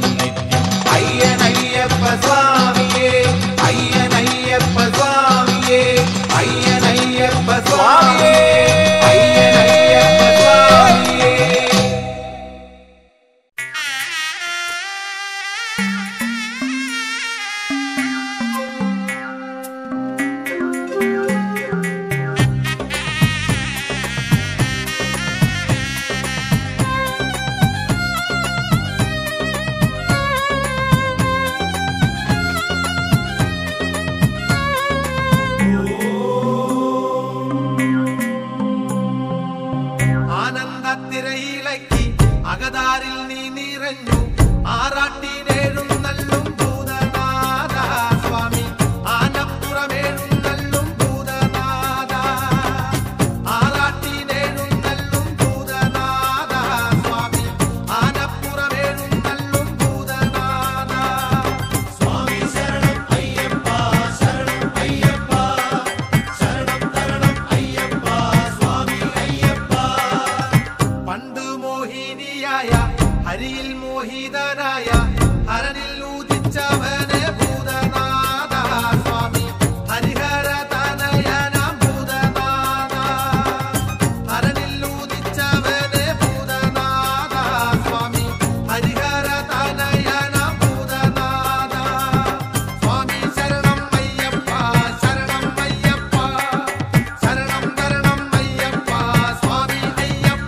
മോഹിതനായ ഹരനിൽ ഊതിച്ചവനെ ഭൂതനാഥ സ്വാമി ഹരിഹര തനയനാം ഭൂതനാഥ ഹരനിൽ ഊതിച്ചവനെ ഭൂതനാഥ സ്വാമി ഹരിഹര തനയനാം ഭൂതനാഥ സ്വാമി ശരണം അയ്യപ്പ ശരണം അയ്യപ്പ ശരണം തരണം അയ്യപ്പ സ്വാമി അയ്യപ്പ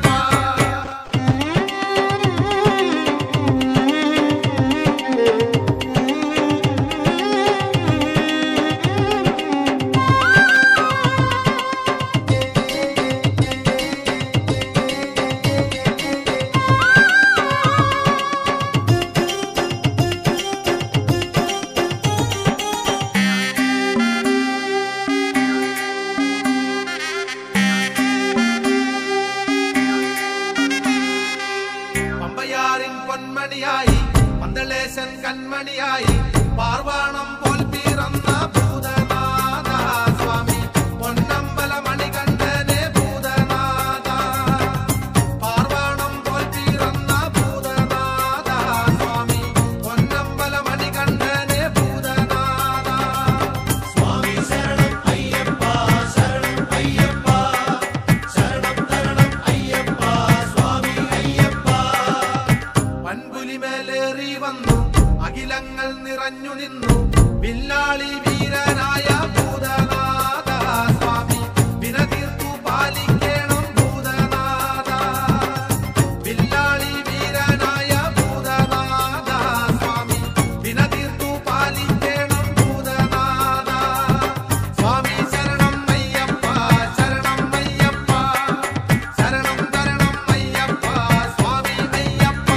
പമ്പയാറിൻ പൊന്മണിയായി പന്തളേശൻ കൺമണിയായി പാർവാണം പോൽ പിറന്ന ഭൂതനാഥ സ്വാമി പൊന്നമ്പല മണികണ്ഠനെ ഭൂതനാഥ പാർവാണം പോൽ പിറന്ന ഭൂതനാഥ സ്വാമി പൊന്നമ്പല മണികണ്ഠനെ ഭൂതനാഥ സ്വാമി ശരണം അയ്യപ്പ ശരണം അയ്യപ്പ ശരണം തരണം അയ്യപ്പ സ്വാമി അയ്യപ്പ പൺപുലിമേലേറി വന്നു അഖിലങ്ങൾ നിറഞ്ഞു നിന്നു വില്ലാളി വീരനായ ഭൂതനാഥ സ്വാമി വിനതീർത്തു പാലിക്കണം ഭൂതനാഥ വില്ലാളി വീരനായ ഭൂതനാഥ സ്വാമി വിനതീർത്തു പാലിക്കണം ഭൂതനാഥ സ്വാമി ശരണം അയ്യപ്പ ശരണം അയ്യപ്പ ശരണം തരണം അയ്യപ്പ സ്വാമി അയ്യപ്പ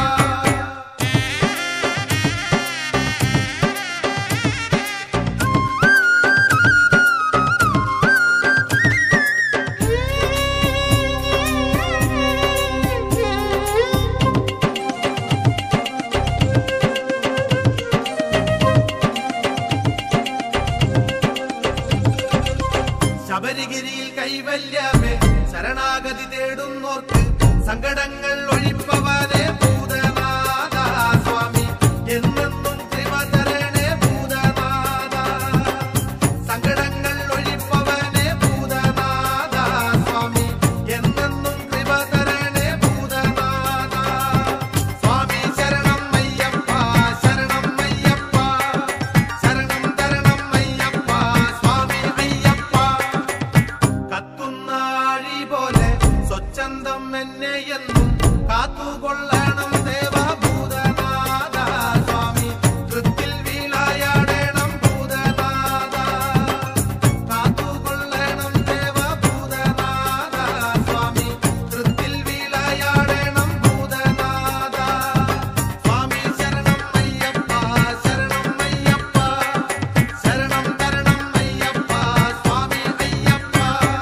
ശബരിഗിരിയിൽ കൈവല്യമേ ശരണാഗതി തേടുന്നോർക്ക് സങ്കടങ്ങൾ ഒഴിപ്പവരെ ഭൂതനാഥ സ്വാമി എന്നെന്നും ത്രിവതരണേ ഭൂതനാഥ സങ്കടങ്ങൾ ഒഴിപ്പവനെ ഭൂതനാഥ സ്വാമി എന്നെന്നും ത്രിവതരണേ ഭൂതനാഥ സ്വാമി ശരണം അയ്യപ്പ ശരണം അയ്യപ്പ ശരണം തരണം അയ്യപ്പ സ്വാമി അയ്യപ്പ കത്തുന്ന ആഴി പോലെ സ്വച്ഛന്തം എന്നെ എന്നും കാത്തുകൊള്ളണം ദേവഭൂതനാഥ സ്വാമി കൃത്തിൽ വീളായാടണം ഭൂതനാഥ കാത്തുകൊള്ളണം ദേവഭൂതനാഥ സ്വാമി കൃത്തിൽ വീളായാടണം ഭൂതനാഥ സ്വാമി ശരണം അയ്യപ്പ ശരണം അയ്യപ്പ ശരണം തരണം അയ്യപ്പ സ്വാമി അയ്യപ്പ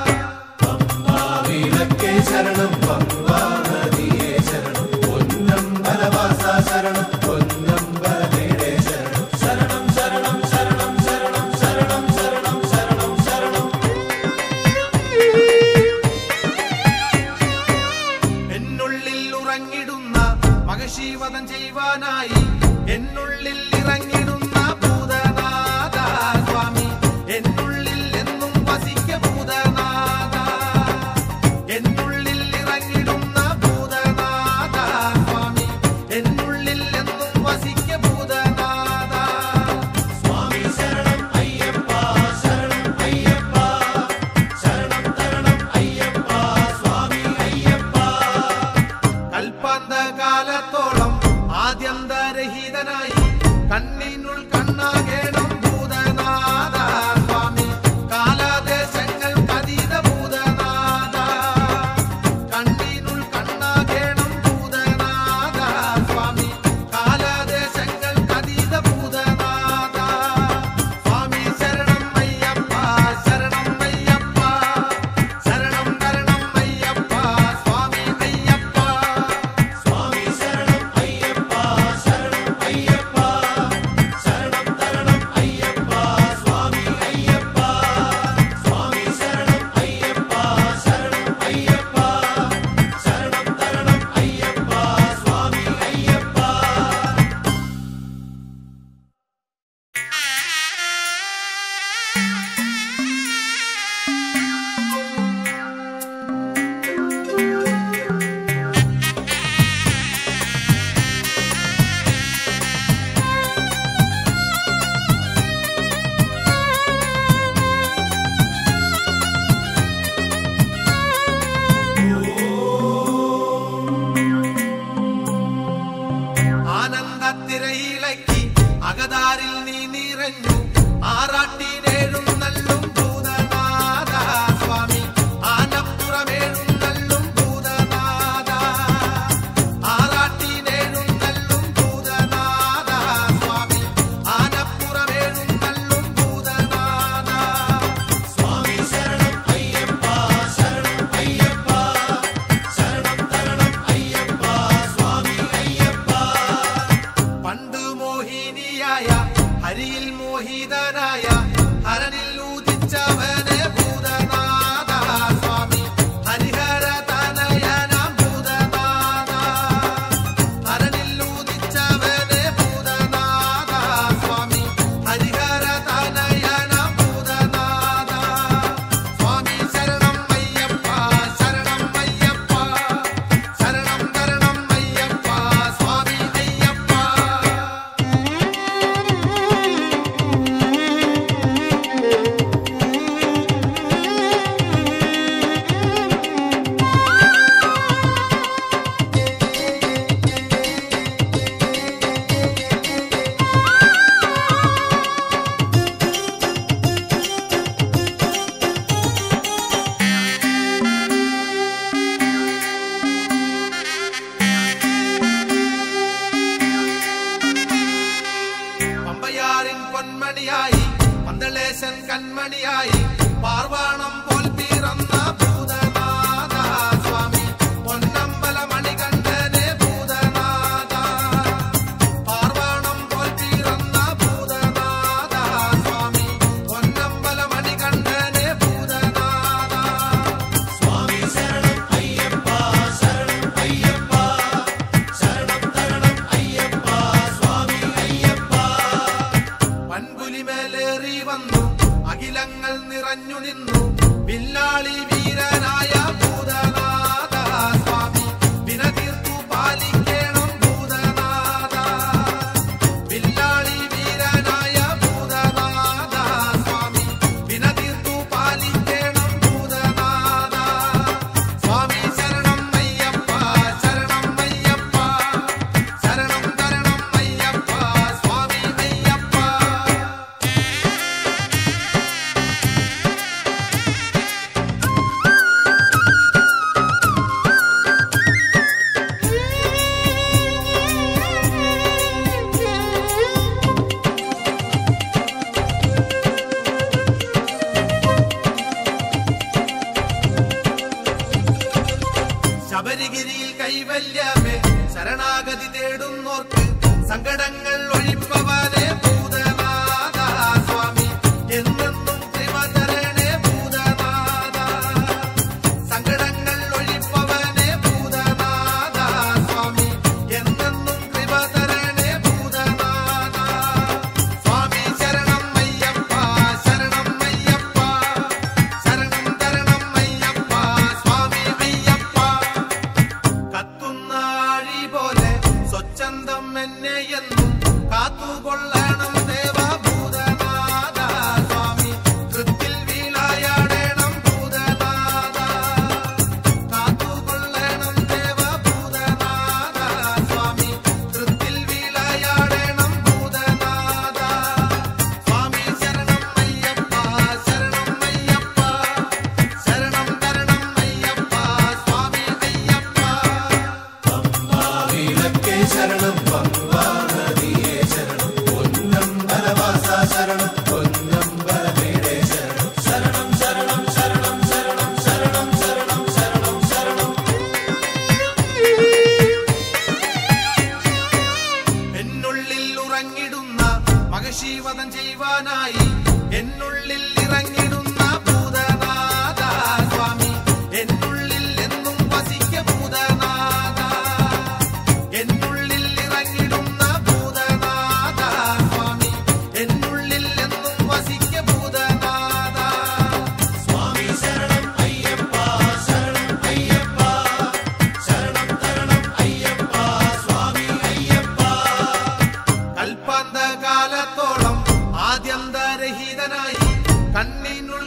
വിളക്കേ ശരണം പമ്പാ നദിയേ ശരണം പൊന്നമ്പലവാസ ശരണം പൊന്നമ്പലമേടേ ശരണം ശരണം ശരണം ശരണം ശരണം ശരണം ശരണം ശരണം ശരണം എന്നുള്ളിൽ ഉറങ്ങിടുന്ന മകശീവതം ചെയ്യുവാനായി എന്നുള്ളിൽ ഇറങ്ങിടുന്ന ഭൂതനാഥ സ്വാമി എന്നുള്ളിൽ എന്നും വസിക്ക ഭൂതനാഥ എന്നുള്ളിൽ ഇറങ്ങിടുന്ന ഭൂതനാഥ സ്വാമി എന്നുള്ളിൽ എന്നും വസിക്ക ഭൂതനാഥ സ്വാമി ശരണം അയ്യപ്പ ശരണം അയ്യപ്പ ശരണം തരണം അയ്യപ്പ സ്വാമി അയ്യപ്പ കൽപ്പാന്ത കാലത്തോളം ആദ്യന്തരഹിതനായി കണ്ണിനുൾ കണ്ണാകേണം ഭൂതനാഥ സ്വാമി കാലദേശങ്ങൾ കതീത ഭൂതനാഥ കണ്ണിനുൾ കണ്ണാകേണം ഭൂതനാഥ സ്വാമി കാലദേശങ്ങൾ കതീത ഭൂതനാഥ സ്വാമി ശരണം അയ്യപ്പ ശരണം അയ്യപ്പ ശരണം തരണം അയ്യപ്പ സ്വാമി അയ്യപ്പ സ്വാമി ശരണം അയ്യപ്പ ശരണം അയ്യപ്പ ശരണം തിരയിളക്കി അകതാരിൽ നീ നിറഞ്ഞു ആറാട്ടിനെഴുന്നള്ളും ഭൂതനാഥ സ്വാമി ആനപ്പുറമേഴുന്നള്ളും ഭൂതനാഥ ആറാട്ടിനെഴുന്നള്ളും ഭൂതനാഥ സ്വാമി ആനപ്പുറമേഴുന്നള്ളും ഭൂതനാഥ സ്വാമി ശരണം അയ്യപ്പ ശരണം അയ്യപ്പ ശരണം തരണം അയ്യപ്പ സ്വാമി അയ്യപ്പ പണ്ട് മോഹിനിയായ ഹരിയിൽ മോഹിതനായ ഹരനിൽ ഊതിച്ചവനെ ഭൂതനാഥ സ്വാമി ഹരിഹര തനയനാം ഭൂതനാഥ ഹരനിൽ ഊതിച്ചവനെ ഭൂതനാഥ സ്വാമി ഹരിഹര തനയനാം ഭൂതനാഥ സ്വാമി ശരണം അയ്യപ്പ ശരണം അയ്യപ്പ ശരണം തരണം അയ്യപ്പ സ്വാമി അയ്യപ്പ പമ്പയാറിൻ പൊന്മണിയായി പന്തളേശൻ കൺമണിയായി പാർവാണം പോൽ പിറന്ന ഭൂതനാഥ സ്വാമി പൊന്നമ്പല മണികണ്ഠനെ ഭൂതനാഥ പാർവാണം പോൽ പിറന്ന ഭൂതനാഥ സ്വാമി പൊന്നമ്പല മണികണ്ഠനെ ഭൂതനാഥ സ്വാമി ശരണം അയ്യപ്പ ശരണം അയ്യപ്പ ശരണം തരണം അയ്യപ്പ സ്വാമി അയ്യപ്പ പൻപുലിമേലേറി വന്നു അഖിലങ്ങൾ നിറഞ്ഞു നിന്നു വില്ലാളി വീരനായ ഭൂതനാഥ സ്വാമി വിനതീർത്തു പാലിക്കണം ഭൂതനാഥ വില്ലാളി വീരനായ ഭൂതനാഥ സ്വാമി വിനതീർത്തു പാലിക്കണം ഭൂതനാഥ സ്വാമി ശരണം അയ്യപ്പ ശരണം അയ്യപ്പ ശരണം തരണം അയ്യപ്പ സ്വാമി അയ്യപ്പ ശബരിഗിരിയിൽ കൈവല്യമേ ശരണാഗതി തേടുന്നോർക്ക് സങ്കടങ്ങൾ ഒഴിപ്പവനെ ഭൂതനാഥ സ്വാമി എന്നെന്നും കൃപതരണേ ഭൂതനാഥ സങ്കടങ്ങൾ ഒഴിപ്പവനെ ഭൂതനാഥ സ്വാമി എന്നെന്നും കൃപതരണേ ഭൂതനാഥ സ്വാമി ശരണം അയ്യപ്പ ശരണം അയ്യപ്പ ശരണം തരണം അയ്യപ്പ സ്വാമി അയ്യപ്പ കത്തുന്ന ആഴി പോലെ സ്വച്ഛന്തം എന്നെ എന്നും കാത്തുകൊള്ളണം ദേവഭൂതനാഥ സ്വാമി തൃത്തിൽ വീളായാടണം ഭൂതനാഥ കാത്തുകൊള്ളണം ദേവഭൂതനാഥ സ്വാമി തൃത്തിൽ വീളായാടണം ഭൂതനാഥ സ്വാമി ശരണം അയ്യപ്പ ശരണം അയ്യപ്പ ശരണം തരണം അയ്യപ്പ സ്വാമി അയ്യപ്പ വിളക്കേ ശരണം പമ്പാ നദിയേ ശരണം പൊന്നം ബലവാസ ശരണം പൊന്നം ബലമേടേ ശരണം ശരണം ശരണം ശരണം ശരണം ശരണം ശരണം ശരണം ശരണം എന്നുള്ളിൽ ഉറങ്ങിടുന്ന മകശീവതം ചെയ്യുവാനായി എന്നുള്ളിൽ ഇറങ്ങിടുന്ന ഭൂതനാഥ സ്വാമി എന്നുള്ളിൽ എന്നും വസിക്ക ഭൂതനാഥ എന്നുള്ളിൽ ഇറങ്ങിടുന്ന ഭൂതനാഥ സ്വാമി എന്നുള്ളിൽ എന്നും വസിക്ക ഭൂതനാഥ സ്വാമി ശരണം അയ്യപ്പ ശരണം അയ്യപ്പ ശരണം തരണം അയ്യപ്പ സ്വാമി അയ്യപ്പ കൽപ്പാന്ത കാലത്തോളം ആദ്യന്തരഹിതനായി കണ്ണിനു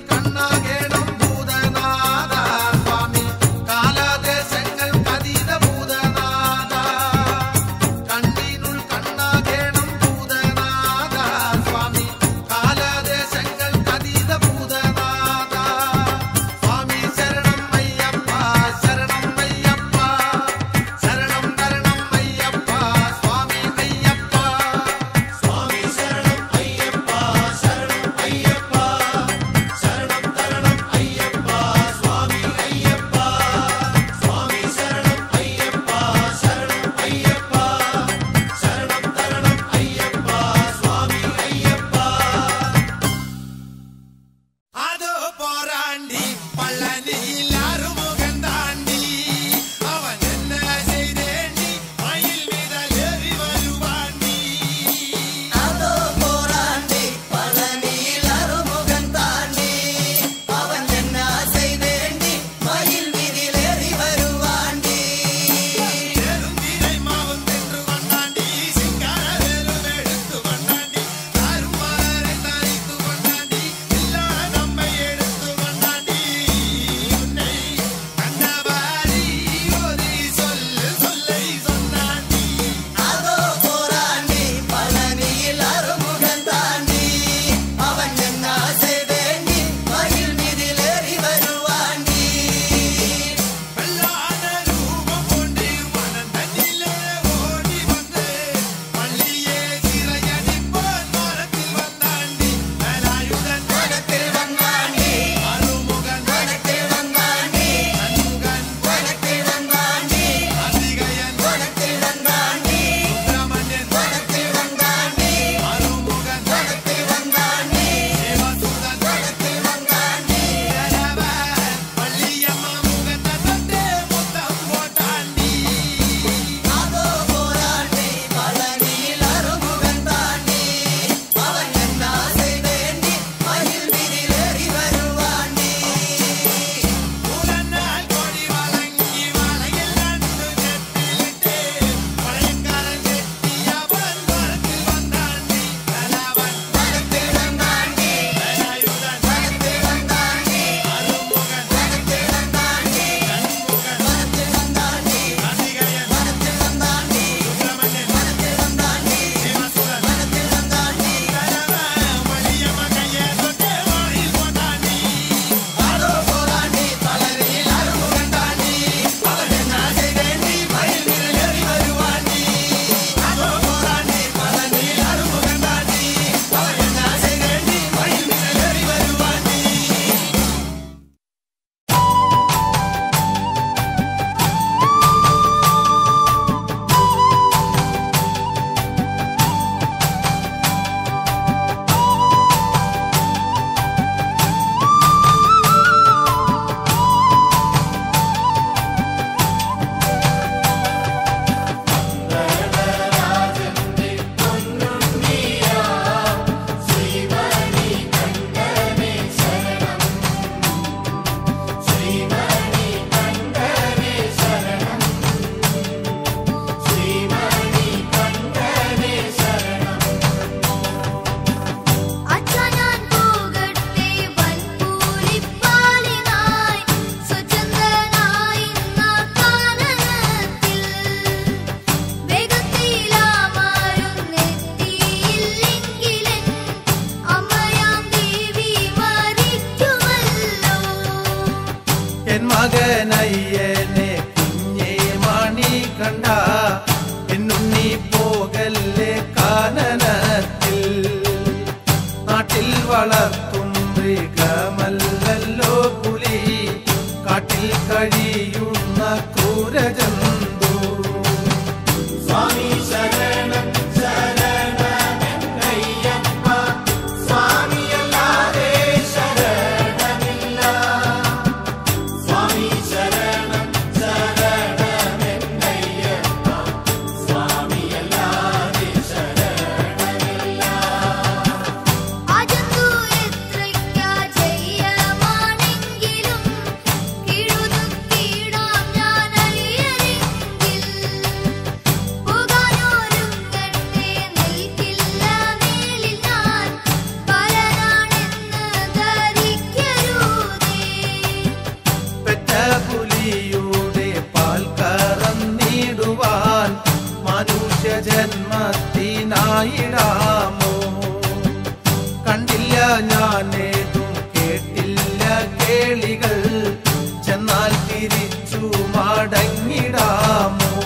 ഒന്നായിടാമോ കണ്ടില്ല ഞാനേതും കേട്ടില്ല കേളികൾ ചെന്നാൽ തിരിച്ചു മടങ്ങിടാമോ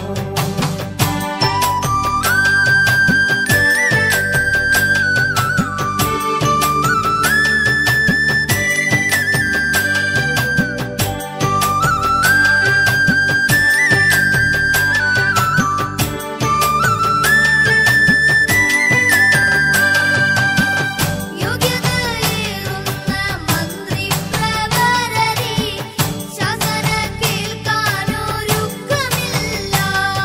യോഗ്യതയേറുന്ന മന്ത്രിപ്രവരരി ശാസന കേൾക്കാനൊരുക്കമില്ല.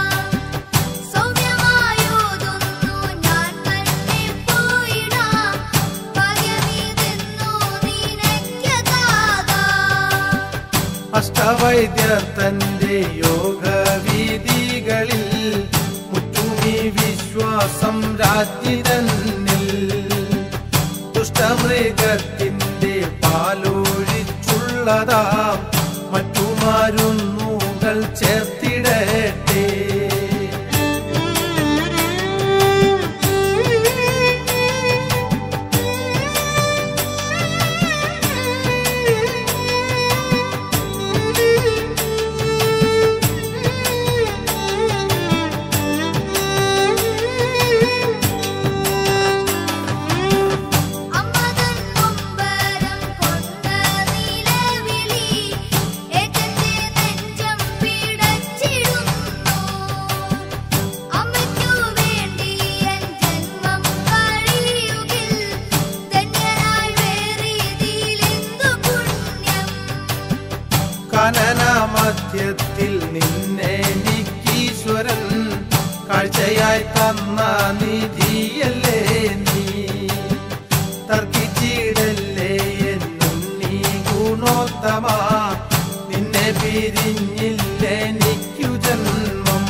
സൗമ്യമായോതൊന്നു ഞാൻ തന്നെ പോയിടാം. ഭാഗ്യമിതെന്നു നിനയ്ക്കതാകാം. അഷ്ടവൈദ്യർ തന്റെ യോഗവിധികളിൽ മുറ്റുമി വിശ്വാസം രാജ്ഞി തന്നിൽ ദുഷ്ടമൃഗത്തിന്റെ പാലൊഴിച്ചുള്ളതാം മറ്റു മരുന്നുകൾ ചേർത്തിടട്ടെ അമ്മതൻ നൊമ്പരം കൊണ്ട നിലവിളി ഏകന്റെ നെഞ്ചം പിടച്ചിടുന്നു. അമ്മയ്ക്കു വേണ്ടി എൻ ജന്മം കഴിയുകിൽ ധന്യനായി വേറിതിലെന്തു പുണ്യം കനന മധ്യത്തിൽ നിന്നെ നിക്കീശ്വരൻ കാഴ്ചയായി തന്ന നിധിയല്ലേ നീ തർക്കിച്ചിടല്ലേ എന്നും നീ ഗുണോത്തമ നിന്നെ പിരിഞ്ഞില്ലേ നിക്കു ജന്മം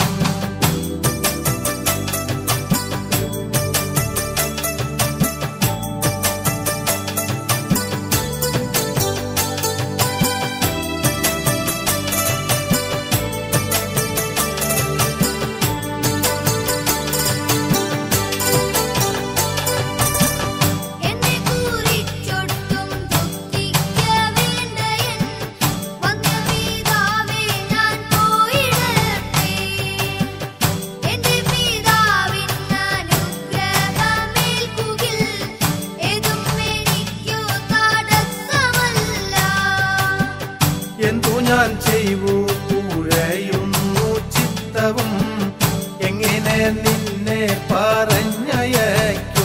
എന്നെ കുറിച്ചൊട്ടും ദുഃഖിക്ക വേണ്ടയൻ വന്യപിതാവേ ഞാൻ പോയിടട്ടെ എന്റെ പിതാവിൻ അനുഗ്രഹമേൽക്കുകിൽ ഏതും എനിക്കു തടസ്സമല്ല എന്തു ഞാൻ ചെയ്യൂ കൂഴയുന്നു ചിത്തവും എങ്ങനെ നിന്നെ പറഞ്ഞയക്കും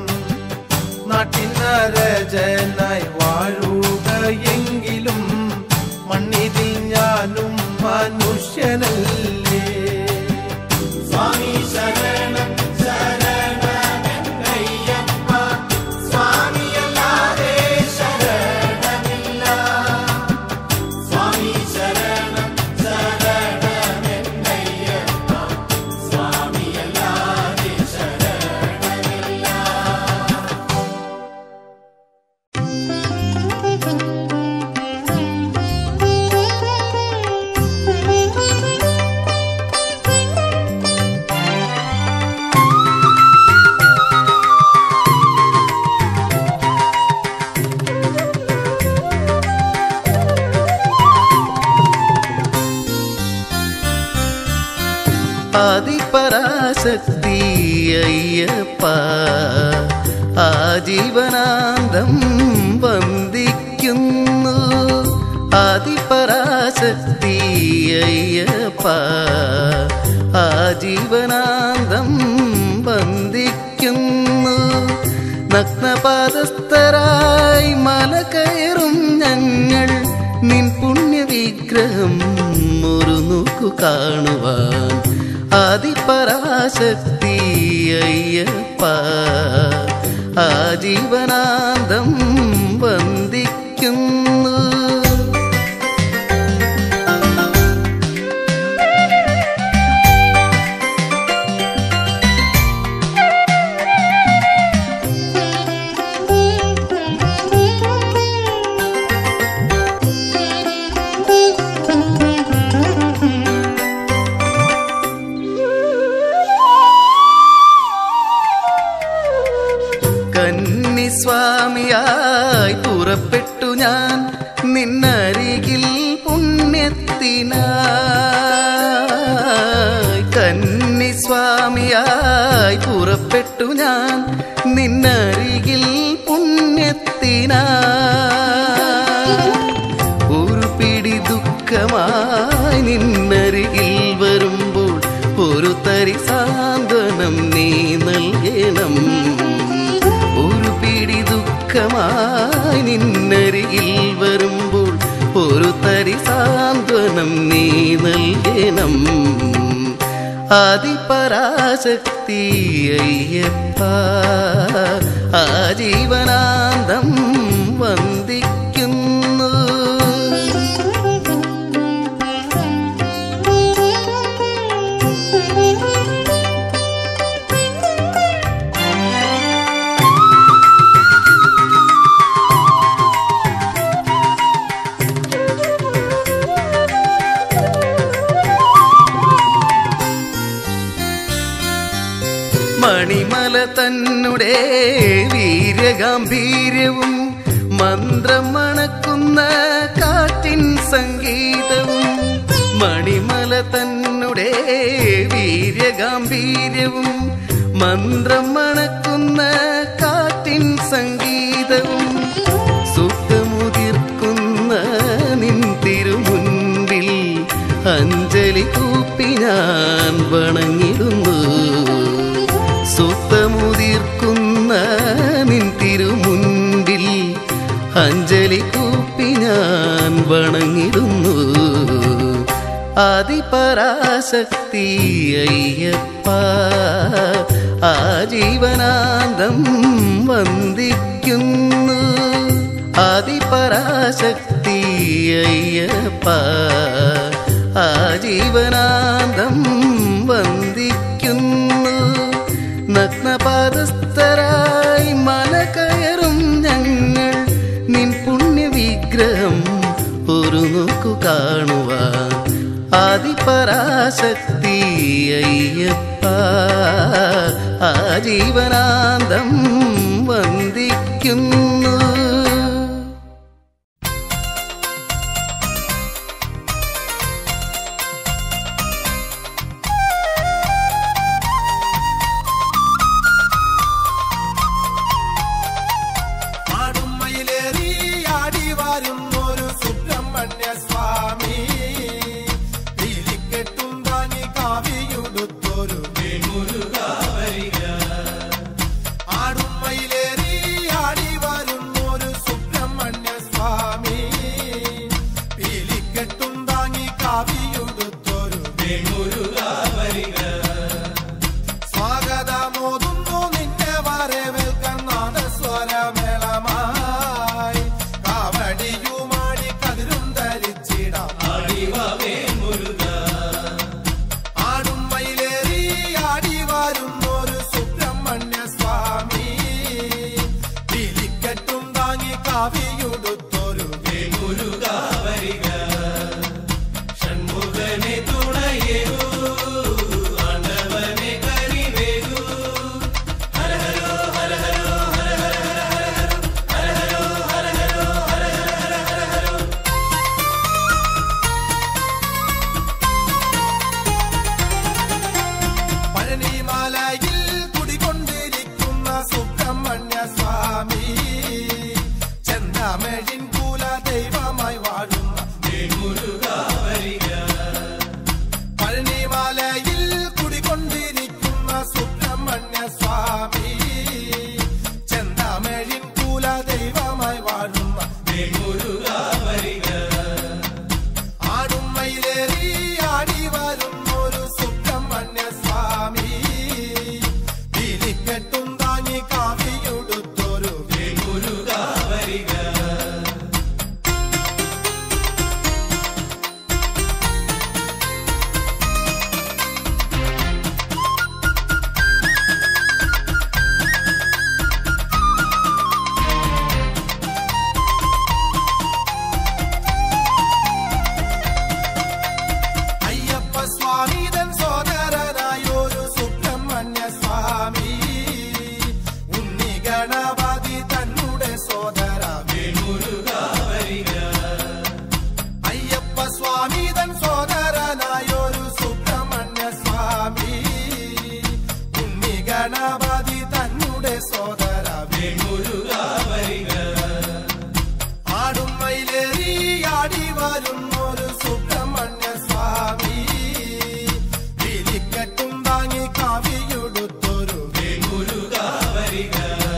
നാട്ടിനരജനായി വാഴുകയെങ്കിലും മണ്ണിതിൽ ഞാനും മനുഷ്യനല്ലേ സ്വാമി ശരണം ശരണമെന്നയ്യപ്പ സ്വാമിയല്ലാതെ ശരണമില്ല സ്വാമി ശരണം ശരണമെന്നയ്യപ്പ സ്വാമിയല്ലാതെ ശരണമില്ല ആദിപരാശക്തി അയ്യപ്പ ആജീവനാന്തം വന്ദിക്കുന്നു ആദിപരാശക്തി അയ്യപ്പ ആജീവനാന്തം വന്ദിക്കുന്നു നഗ്നപാദസ്ഥരായി മല കയറും ഞങ്ങൾ നിൻ പുണ്യവിഗ്രഹം ഒരു നോക്കു കാണുവാൻ ആദിപരാശക്തി അയ്യപ്പ ആജീവനാന്തം വന്ദിക്കുന്നു നിന്നരികിൽ പുണ്യത്തിനായി കന്നിസ്വാമിയായി പുറപ്പെട്ടു ഞാൻ നിന്നരികിൽ പുണ്യത്തിനായി ഒരു പിടി ദുഃഖമായി നിന്നരികിൽ വരുമ്പോൾ ഒരു തരി സാന്ത്വനം നീ നൽകണം ഒരു പിടി ദുഃഖമായി നിന്നരികിൽ വരുമ്പോൾ ഒരു തരി സാന്ത്വനം നീ നൽകണം ആദിപരാശക്തി അയ്യപ്പ ആജീവനാന്തം വന്ദിക്കുന്നു മണിമല തന്നെ വീര്യഗാംഭീര്യവും മന്ത്രം മണക്കുന്ന കാറ്റിൻ സംഗീതവും മണിമല തന്നെ വീര്യഗാംഭീര്യവും മന്ത്രം മണക്കുന്ന കാറ്റിൻ സംഗീതവും സുഖമുതിർക്കുന്ന നിൻ തിരുമുൻപിൽ അഞ്ജലി കൂപ്പി ഞാൻ വണങ്ങിടുന്നു സുത്തമുതിർക്കുന്ന നിൻ തിരുമുൻപിൽ അഞ്ജലി കൂപ്പി ഞാൻ വണങ്ങിടുന്നു ആദിപരാശക്തി അയ്യപ്പ ആജീവനാന്തം വന്ദിക്കുന്നു ആദിപരാശക്തി അയ്യപ്പ ആജീവനാന്തം വന്ദിക്കുന്നു നഗ്നപാദസ്ഥരായി മല കയറും ഞങ്ങൾ നിൻ പുണ്യവിഗ്രഹം ഒരു നോക്കു കാണുവാൻ ആദിപരാശക്തി അയ്യപ്പ ആജീവനാന്തം വന്ദിക്കുന്നു മാടുമ്മയിലേറി ആടി വരുന്നൊരു സുബ്രഹ്മണ്യ സ്വാമി പീലിക്കെട്ടും താങ്ങി കാവിയുടുത്തൊരു ആടുമ്മയിലേറി ആടി വരുന്നൊരു സുബ്രഹ്മണ്യ സ്വാമി പീലിക്കെട്ടും താങ്ങി കാവിയുടുത്തൊരു സ്വാഗതമോതുന്നു നിന്നെ വരവേൽക്കാൻ നാദസ്വരമേളമായി കാവടിയുമാടി കതിരും ധരിച്ചിടാം ആടും മയിലേറി ആടി വരുന്നൊരു സുബ്രഹ്മണ്യ സ്വാമി പിലിക്കെട്ടും താങ്ങി കാവിയുടുത്തൊരു ഷൺമുഖനെ തുണയേരൂ ആണ്ടവനെ കരിവേരൂ പഴനിമലയിൽ കുടികൊണ്ടിരിക്കുന്ന സുബ്രഹ്മണ്യ സ്വാമി ചെന്താമഴി ഗണപതി തന്നെ സോദര മുരുക വരിക ആടും മയിലേറി ആടി വരുന്നൊരു സുബ്രഹ്മണ്യ സ്വാമി വിളിക്കട്ടും താങ്ങി കാവിയുടുത്തൊരു മുരുക വരിക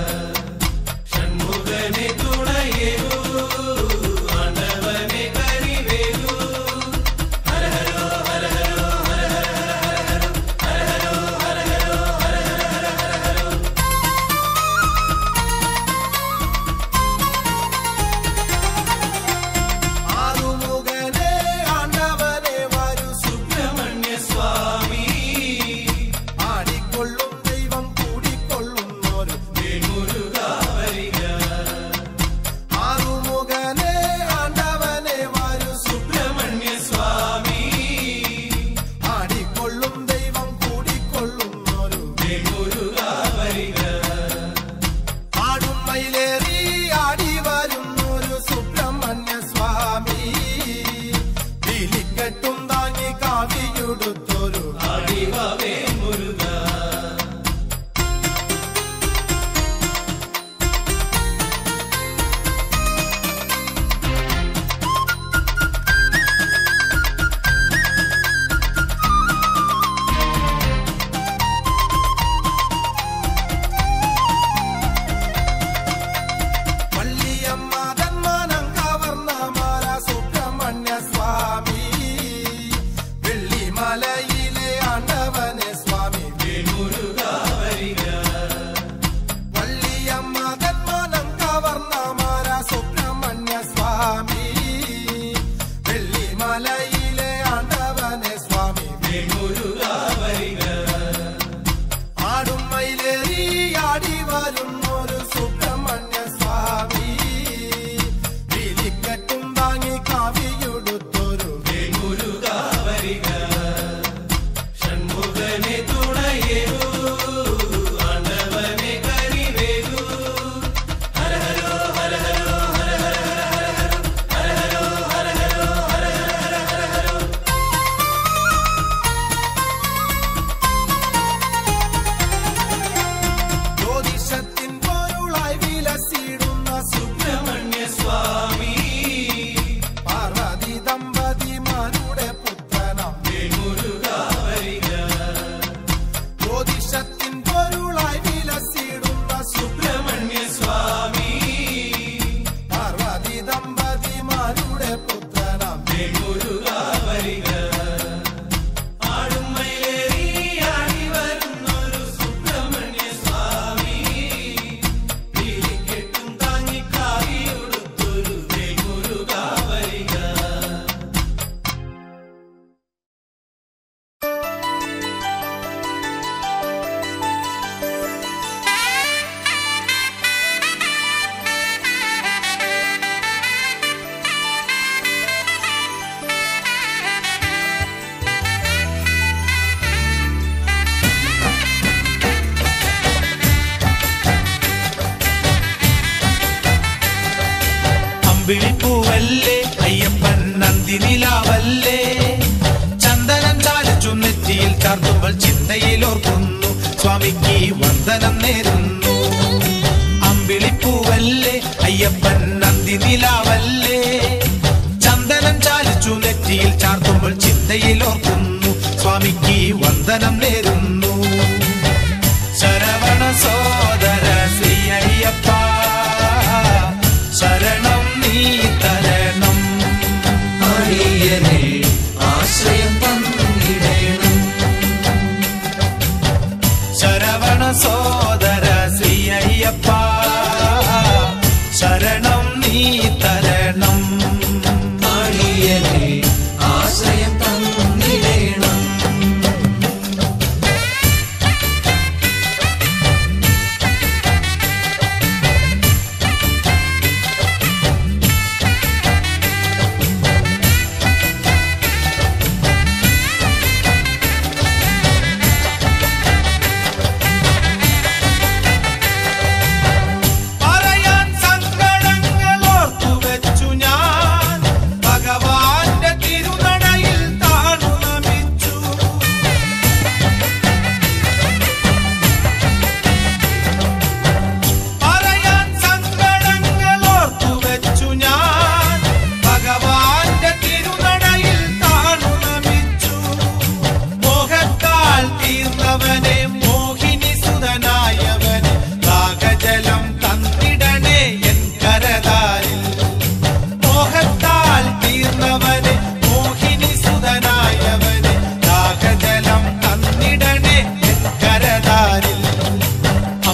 ഷൺമുഖനെ തുണയേകൂ ആണ്ടവനെ കരിവേകൂ ഹര ഹരോ ഹര ഹരോ ഹര ഹര ഹര ഹരോ ഹര ഹരോ ഹര ഹര ഹര ഹരോ ആറുമുഖനെ ആണ്ടവനെ വരു സുബ്രഹ്മണ്യ സ്വാമി ആടിക്കൊള്ളും ദൈവം കൂടിക്കൊള്ളുന്നൊരു മുരുക വരിക ആറുമുഖനെ ആണ്ടവനെ വരു സുബ്രഹ്മണ്യ സ്വാമി ആടിക്കൊള്ളും ദൈവം കൂടിക്കൊള്ളുന്നൊരു മുരുക വരിക ആടും മയിലേറി ആടി വരുന്നൊരു സുബ്രഹ്മണ്യ സ്വാമി വിളിക്കട്ടും താങ്ങി കാവിയുടുത്തൊരു അടിവവേ മുരുക വള്ളിയമ്മ തന്മാനം കവർന്ന മാല സുബ്രഹ്മണ്യ സ്വാമി വെള്ളിമലയിലെ ആണ്ടവനെ സ്വാമി മുരുക വരിക വള്ളിയമ്മ തന്മാനം കവർന്ന മാല സുബ്രഹ്മണ്യ സ്വാമി വെള്ളിമലയിലെ ആണ്ടവനെ സ്വാമി മുരുക വരിക ആടും മയിലേറി ആടി വരുന്നൊരു സുബ്രഹ്മണ്യ സ്വാമി വിളിക്കട്ടും താങ്ങി കാവിയുടുത്തൊരു മുരുക വരിക ഷൺമുഖനെ തുണയേകൂ ആണ്ടവനെ കരിവേകൂ ഹര ഹരോ ഹര ഹരോ ഹര ഹര ഹര ഹരോ ഹര ഹരോ ഹര ഹര ഹര ഹരോ ജ്യോതിഷത്തിൻ പൊരുളായി വിലസിടുന്ന സുബ്രഹ്മണ്യ സ്വാമി പാർവതി ദമ്പതിമാരുടെ പുത്രനാം മുരുക വരിക ജ്യോതിഷത്തിൻ പൊരുളായി വിലസിടുന്ന സുബ്രഹ്മണ്യ സ്വാമി പാർവതി ദമ്പതിമാരുടെ പുത്രനാം മുരുക വരിക ആടും മയിലേറി ആടി വരുന്നൊരു സുബ്രഹ്മണ്യ സ്വാമി വിളിക്കെട്ടും താങ്ങി കാവിയുടുത്തൊരു മുരുക വരിക അമ്പിളിപ്പൂവല്ലേ അയ്യപ്പൻ നന്ദിനിലാവല്ലേ ചന്ദനം ചാലിച്ചു നെറ്റിയിൽ ചാർത്തുമ്പോൾ ചിന്തയിൽ ഓർക്കുന്നു സ്വാമിക്ക് വന്ദനം നേരുന്നു അമ്പിളിപ്പൂവല്ലേ അയ്യപ്പൻ നന്ദിനിലാവല്ലേ ചന്ദനം ചാലിച്ചു നെറ്റിയിൽ ചാർത്തുമ്പോൾ ചിന്തയിൽ ഓർക്കുന്നു സ്വാമിക്ക് വന്ദനം നേരുന്നു ശരവണ സോദര ശ്രീ അയ്യപ്പ ശരണം നീ തരണം അടിയനെ ആശ്രയം തന്നിടേണം ശരവണ സോദര ശ്രീ അയ്യപ്പ ശരണം നീ തരണം അടിയനെ ആശ്രയം തന്നിടേണം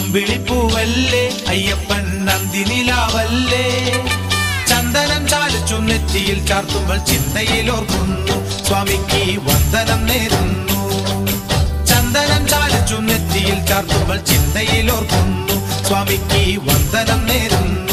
അമ്പിളിപ്പൂവല്ലേ അയ്യപ്പൻ നന്ദിനിലാവല്ലേ ചന്ദനം ചാലിച്ചു നെറ്റിയിൽ ചാർത്തുമ്പോൾ ചിന്തയിൽ ഓർക്കുന്നു സ്വാമിക്ക് വന്ദനം നേരുന്നു ചന്ദനം ചാലിച്ചു നെറ്റിയിൽ ചാർത്തുമ്പോൾ ചിന്തയിൽ ഓർക്കുന്നു സ്വാമിക്ക് വന്ദനം നേരുന്നു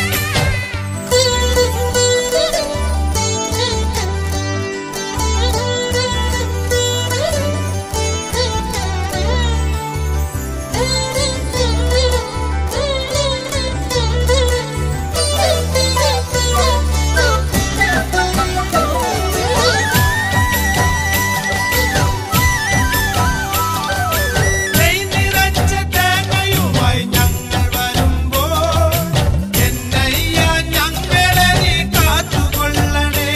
നെയ് നിറച്ച തേങ്ങയുമായി ഞങ്ങൾ വരുമ്പോൾ എന്നയ്യ ഞങ്ങളെ നീ കാത്തുകൊള്ളണേ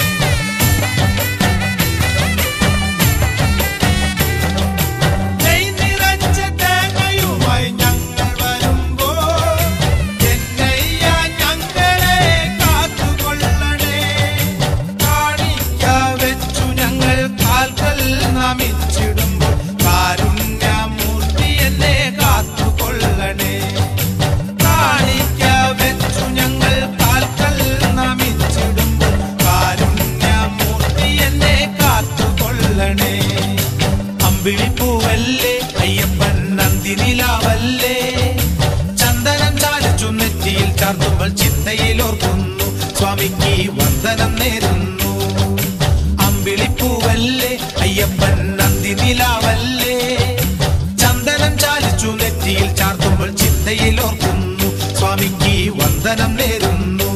നെയ് നിറച്ച തേങ്ങയുമായി ഞങ്ങൾ വരുമ്പോൾ എന്നയ്യ ഞങ്ങളെ കാത്തുകൊള്ളണേ കാണിക്ക വെച്ചു ഞങ്ങൾ കാൽക്കൽ നമിച്ചിടുമ്പോൾ കാരുണ്യമൂർത്തി എന്നെ കാത്തുകൊള്ളണേ കാണിക്ക വെച്ചു ഞങ്ങൾ കാൽക്കൽ നമിച്ചിടുമ്പോൾ കാരുണ്യമൂർത്തി എന്നെ കാത്തുകൊള്ളണേ അമ്പിളിപ്പൂവല്ലേ അയ്യപ്പൻ നന്ദിനിലാവല്ലേ ചന്ദനം ചാലിച്ചു നെറ്റിയിൽ ചാർത്തുമ്പോൾ ചിന്തയിൽ ഓർക്കുന്നു സ്വാമിക്ക് വന്ദനം നേരുന്നു അമ്പിളിപ്പൂവല്ലേ അയ്യപ്പൻ നന്ദിനിലാവല്ലേ ചന്ദനം ചാലിച്ചു നെറ്റിയിൽ ചാർത്തുമ്പോൾ ചിന്തയിൽ ഓർക്കുന്നു സ്വാമിക്ക് വന്ദനം നേരുന്നു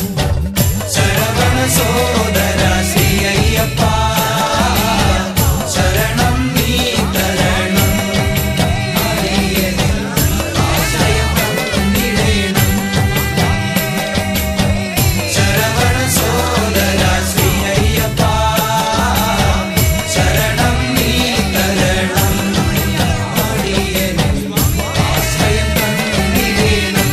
ശരവണ സോദര ശ്രീ അയ്യപ്പ ശരണം നീ തരണം അടിയനിൽ ആശ്രയം തന്നിടേണം. ശരവണ സോദര ശ്രീ അയ്യപ്പ ശരണം നീ തരണം അടിയനിൽ ആശ്രയം തന്നിടേണം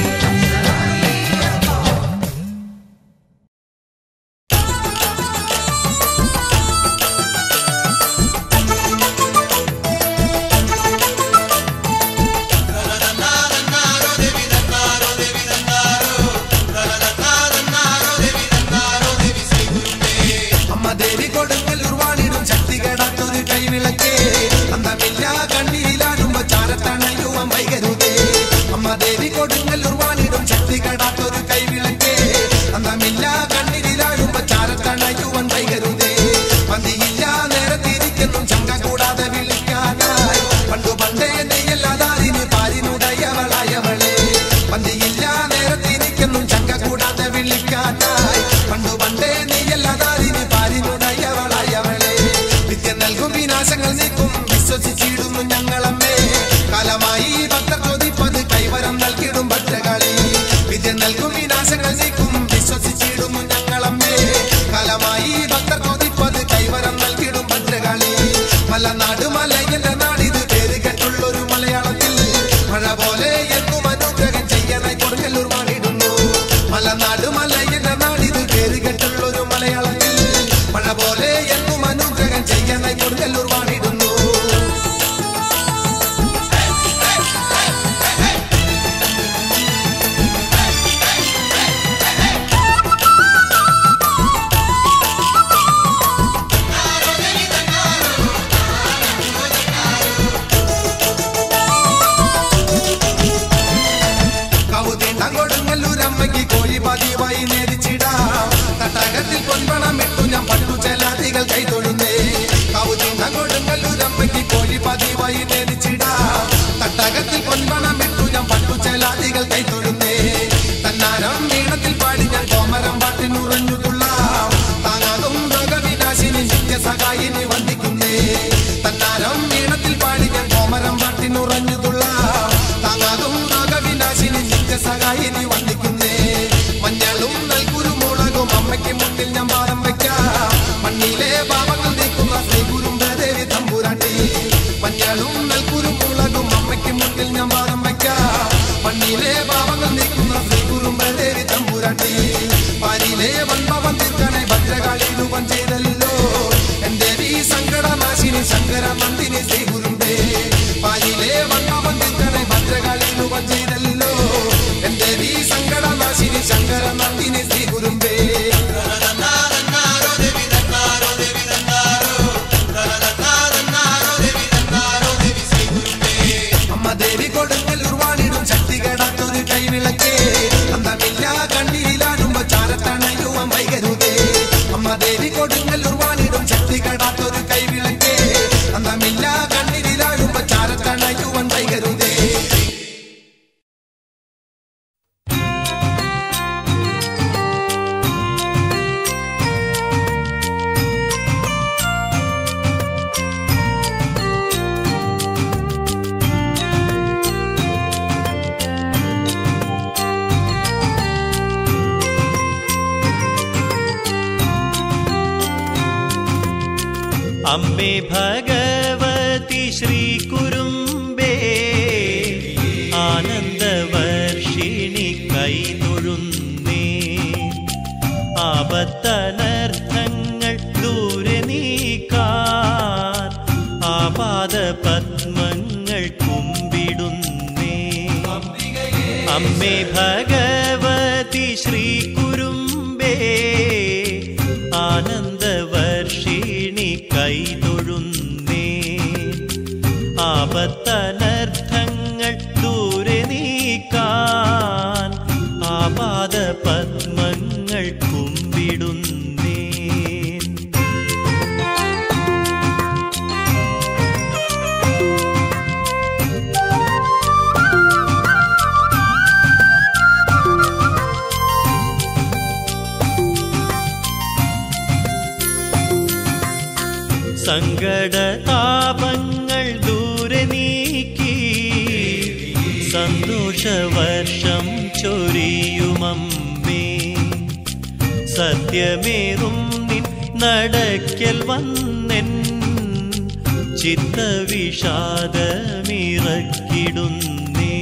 അമ്മ ദേവി കൊടുങ്ങല്ലൂർ വാണിടും ശക്തി കേടാത്തൊരു കൈവിളക്കേ അന്തമില്ല കണ്ണീരിലാടുമ്പോ ചാരത്തണയുവം വൈകരുതേ അമ്മ ദേവി കൊടുങ്ങല്ലൂർ വാണിടും ശക്തി കേടാത്തൊരു കൈവിളക്കേ അന്തമില്ല കണ്ണീരിലാടുമ്പോ ചാരത്തണയുവൻ വൈകരുതേ പന്തിയില്ല നേരത്തിരിക്കുന്നു ചങ്ക കൂടാതെ വിളിക്കാനായി പണ്ടു പണ്ടേ നെയ്യല്ലാതാരിന് പാരിനുടയവളായവളെ പന്തിയില്ല നേരത്തിരിക്കുന്നു ചങ്ക കൂടാതെ വിളിക്കാനായി പണ്ടു പണ്ടേ നെയ്യല്ലാതാരിന് പാരിനുടയവളായവളെ വിദ്യ നൽകും വിനാശങ്ങൾ നീക്കും വിശ്വസിച്ചിടുന്നു ഞങ്ങളമ്മേ കാലമായി ഭക്തർ ചോദിപ്പത് കൈവരം നൽകിടും ഭദ്രകളി വിദ്യ നൽകും വിനാശങ്ങൾ നീക്കും വിശ്വസിച്ചിടുന്നു ഞങ്ങളമ്മേ കാലമായി ഭക്തർ ചോദിപ്പത് കൈവരം നൽകിടും ഭദ്രകളി മലനാട് മലയന്റെ നാടിത് പേര് കേട്ടുള്ളൊരു മലയാളത്തിൽ മഴ പോലെ എന്നും അനുഗ്രഹം ചെയ്യാനായി കൊടുങ്ങല്ലൂർ മാറിയിടുന്നു മലനാട് മലയന്റെ നാടിത് പേര് കേട്ടുള്ളൊരു മലയാളത്തിൽ മഴ പോലെ എന്നും അനുഗ്രഹം ചെയ്യാനായി കൊടുങ്ങല്ലൂർ മാറിയിടുന്നു അമ്മേ ഭഗവതി ശ്രീ കുരുമ്പേ ആനന്ദവർഷിണി കൈതൊഴുന്നേ ആപത്തനർത്ഥങ്ങൾ ദൂരെ നീക്കാൻ ആപാദ പത്മങ്ങൾ കുമ്പിടുന്നേ അമ്മേ ഭഗവതി ശ്രീ കുരുമ്പേ ആനന്ദവർഷിണി കൈതൊഴുന്നേ ആപത്തനർത്ഥങ്ങൾ ദൂരെ നീക്കാൻ ആപാദ പത്മങ്ങൾ കുമ്പിടുന്നേ സങ്കടതാപങ്ങൾ ദൂരെ നീക്കി സന്തോഷവർഷം ചൊരിയുമമ്മേ സത്യമേറും നിൻ നടക്കൽ വന്നെൻ ചിത്തവിഷാദമിറക്കിടുന്നേ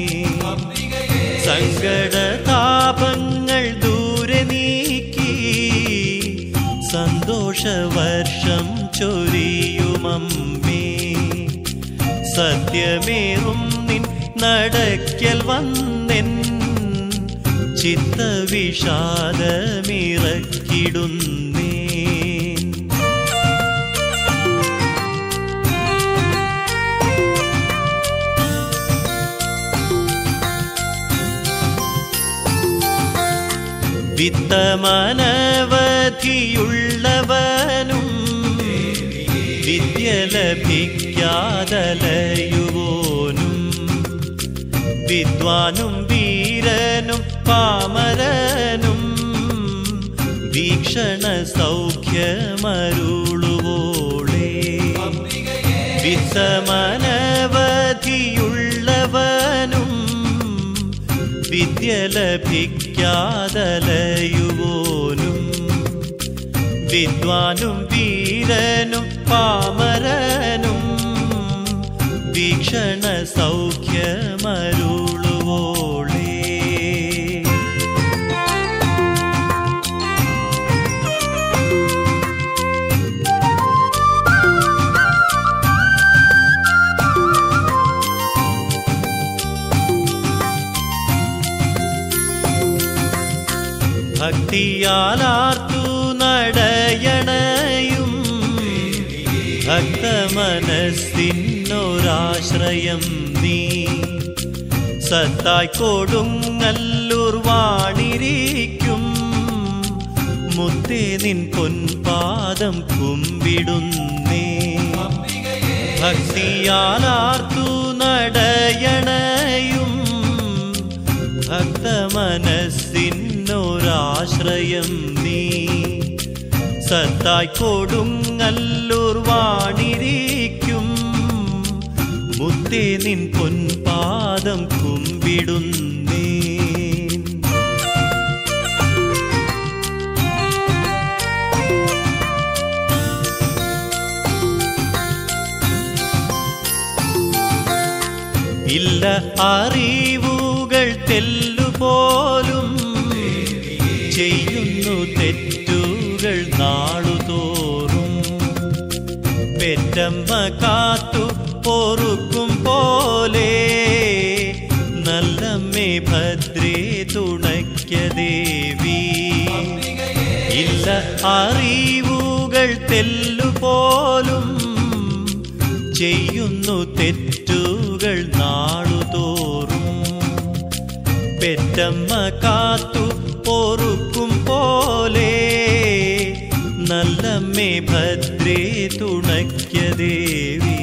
സങ്കടതാപങ്ങൾ ദൂരെ നീക്കി സന്തോഷവർഷം ചൊരിയുമമ്മേ സത്യമേറും നിൻ നടക്കൽ വന്നെൻ ചിത്തവിഷാദമിറക്കിടുന്നേ വിത്തമനവധിയുള്ളവനും വിദ്യ ലഭിക്കാതലയുവോനും വിദ്വാനും വീരനും പാമരനും വീക്ഷണ സൗഖ്യമരുളുവോളേ വിത്തമനവധിയുള്ളവനും വിദ്യ ലഭിക്കാതലയുവോനും വിദ്വാനും വീരനും പാമരനും വീക്ഷണ സൗഖ്യമരുളുവോളേ ഭക്തിയാലാർത്തു നടയണയും ഭക്തമനസ്സിനൊരാശ്രയം നീ സത്തായി കൊടുങ്ങല്ലൂർ വാണിരിക്കും മുത്തേ നിൻ പൊൻപാദം കുമ്പിടുന്നേ ഭക്തിയാലാർത്തു നടയണയും ഭക്തമനസ്സിനൊരാശ്രയം നീ സത്തായി കൊടുങ്ങല്ലൂർ വാണിരിക്കും മുത്തേ നിൻ പൊൻപാദം കുമ്പിടുന്നേ ഇല്ല അറിവുകൾ തെല്ലുപോലും ചെയ്യുന്നു തെറ്റുകൾ നാളുതോറും പെറ്റമ്മ കാത്തു പൊറുക്കും പോലെ നല്ലമ്മേ ഭദ്രേ തുണയ്ക്ക ദേവി ഇല്ല അറിവുകൾ തെല്ലുപോലും ചെയ്യുന്നു തെറ്റുകൾ നാളുതോറും പെറ്റമ്മ കാത്തു പൊറുക്കും പോലെ നല്ലമ്മേ ഭദ്രേ തുണയ്ക്ക ദേവി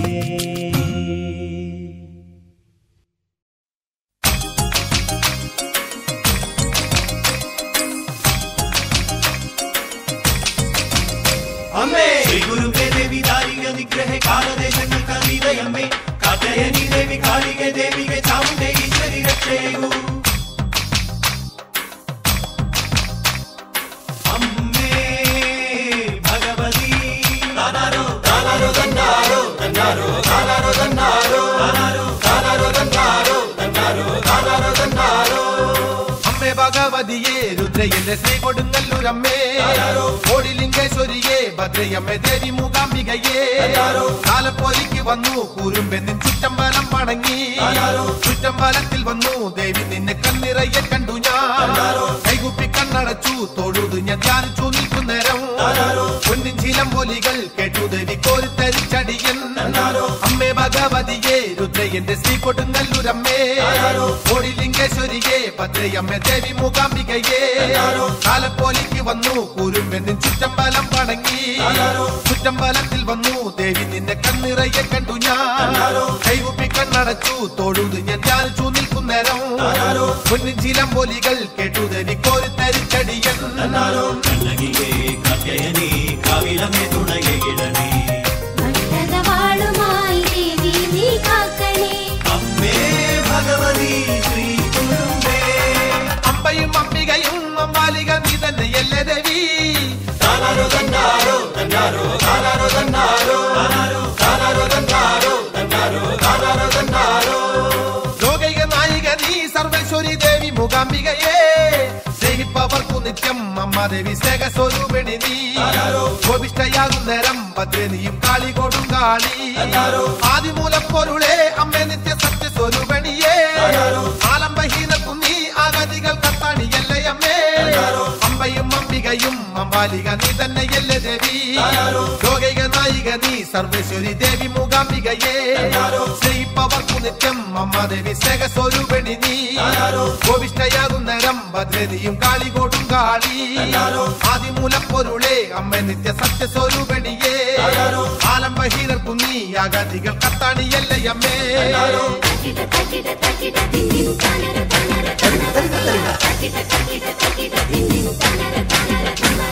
അമ്മേ ശ്രീ ഗുരുവേ ദേവി ദാരിക നിഗ്രഹ കാലദേശങ്ങൾ കവിതയമ്മേ കാത്തയനി ദേവി കാളിക ദേവിക ചാമുണ്ഡേ ഈശ്വരി രക്ഷയൂ അമ്മേ ഭഗവതി താനാരോ താന ഭഗവതിയെ രുദ്രയന്റെ ശ്രീ കൊടുങ്ങല്ലൂരമ്മേ കോടിലിംഗേശ്വരിയെ ഭദ്രയമ്മേ ദേവി മൂകാംബികയെ കാലപ്പോലിക്ക് വന്നു കൂരുമ്പെന്നിൻ ചുറ്റമ്പലം പണങ്ങി ചുറ്റമ്പലത്തിൽ വന്നു ദേവി നിന്നെ കണ്ണിറയെ കണ്ടു ഞാൻ കൈകുപ്പി കണ്ണടച്ചു തൊഴുതു ഞാൻ ധ്യാനിച്ചു നിൽക്കുന്നേരം പൊന്നിൻ ചിലമ്പൊലികൾ കേട്ടു ദേവി കോരിത്തരിച്ചടിയൻ അമ്മേ ഭഗവതിയെ രുദ്രയന്റെ ശ്രീ കൊടുങ്ങല്ലൂരമ്മേ കോടിലിംഗേശ്വരിയെ ഭദ്രയമ്മ ദേവി മൂകാംബികയെ കാലപ്പോലിക്ക് വന്നു കൂരുമ്പെന്നിൻ ചുറ്റമ്പലം പണങ്ങി ചുറ്റമ്പലത്തിൽ വന്നു ദേവി നിന്നെ കണ്ണിറയെ കണ്ടു ഞാൻ കൈകുപ്പി കണ്ണടച്ചു തൊഴുതു ഞാൻ ധ്യാനിച്ചു നിൽക്കുന്നേരം പൊന്നിൻ ചിലമ്പൊലികൾ കേട്ടു ദേവി കോരിത്തരിച്ചടിയൻ കണ്ണകിയേ കാത്യയനേ കാവിലമേ തുണയകിടണേ ഭക്തവാളുമായി ദേവി നീ കാക്കണേ അമ്മേ ഭഗവതി ശ്രീ കുരുമ്പേ അമ്പയും അമ്പികയും അമ്പാലിക നീ തന്നെയല്ലേ ദേവി താനാരോ തന്നാരോ തന്നാരോ താനാരോ തന്നാരോ താനാരോ താനാരോ തന്നാരോ തന്നാരോ താനാരോ തന്നാരോ ലോകൈക നായിക നീ സർവേശ്വരി ദേവി മൂകാംബികയെ സ്നേഹിപ്പവർക്കു നിത്യം അമ്മ ദേവി സ്നേഹസ്വരൂപിണി നീ കോപിഷ്ടയാകും നേരം ഭദ്രനിയും കാളി കൊടും കാളി ആദിമൂലപ്പൊരുളെ അമ്മ നിത്യ സത്യസ്വരൂപിണിയെ ആലംബഹീനക്കും നീ ആഗതികൾ കത്താണിയല്ലേ അമ്മേ അമ്പയും അംബികയും അമ്പാലിക നീ തന്നെയല്ലേ ദേവി ലോകൈക നായിക നീ സർവേശ്വരി ദേവി മൂകാംബികയെ സ്നേഹിപ്പവർക്കു നിത്യം അമ്മ ദേവി സ്നേഹസ്വരൂപിണി നീ കോപിഷ്ടയാകും നേരം ഭദ്രനിയും കാളി കൊടും കാളി ആദിമൂലപ്പൊരുളെ അമ്മ നിത്യ സത്യസ്വരൂപിണിയെ ആലംബഹീനർക്കു നീ ആഗതികൾ കത്താണിയല്ലേ അമ്മേ തക്കിട തക്കിട തക്കിട തിന്നിൻ തനര തനര തനര തക്കിട തക്കിട തക്കിട തിന്നിൻ തനര തനര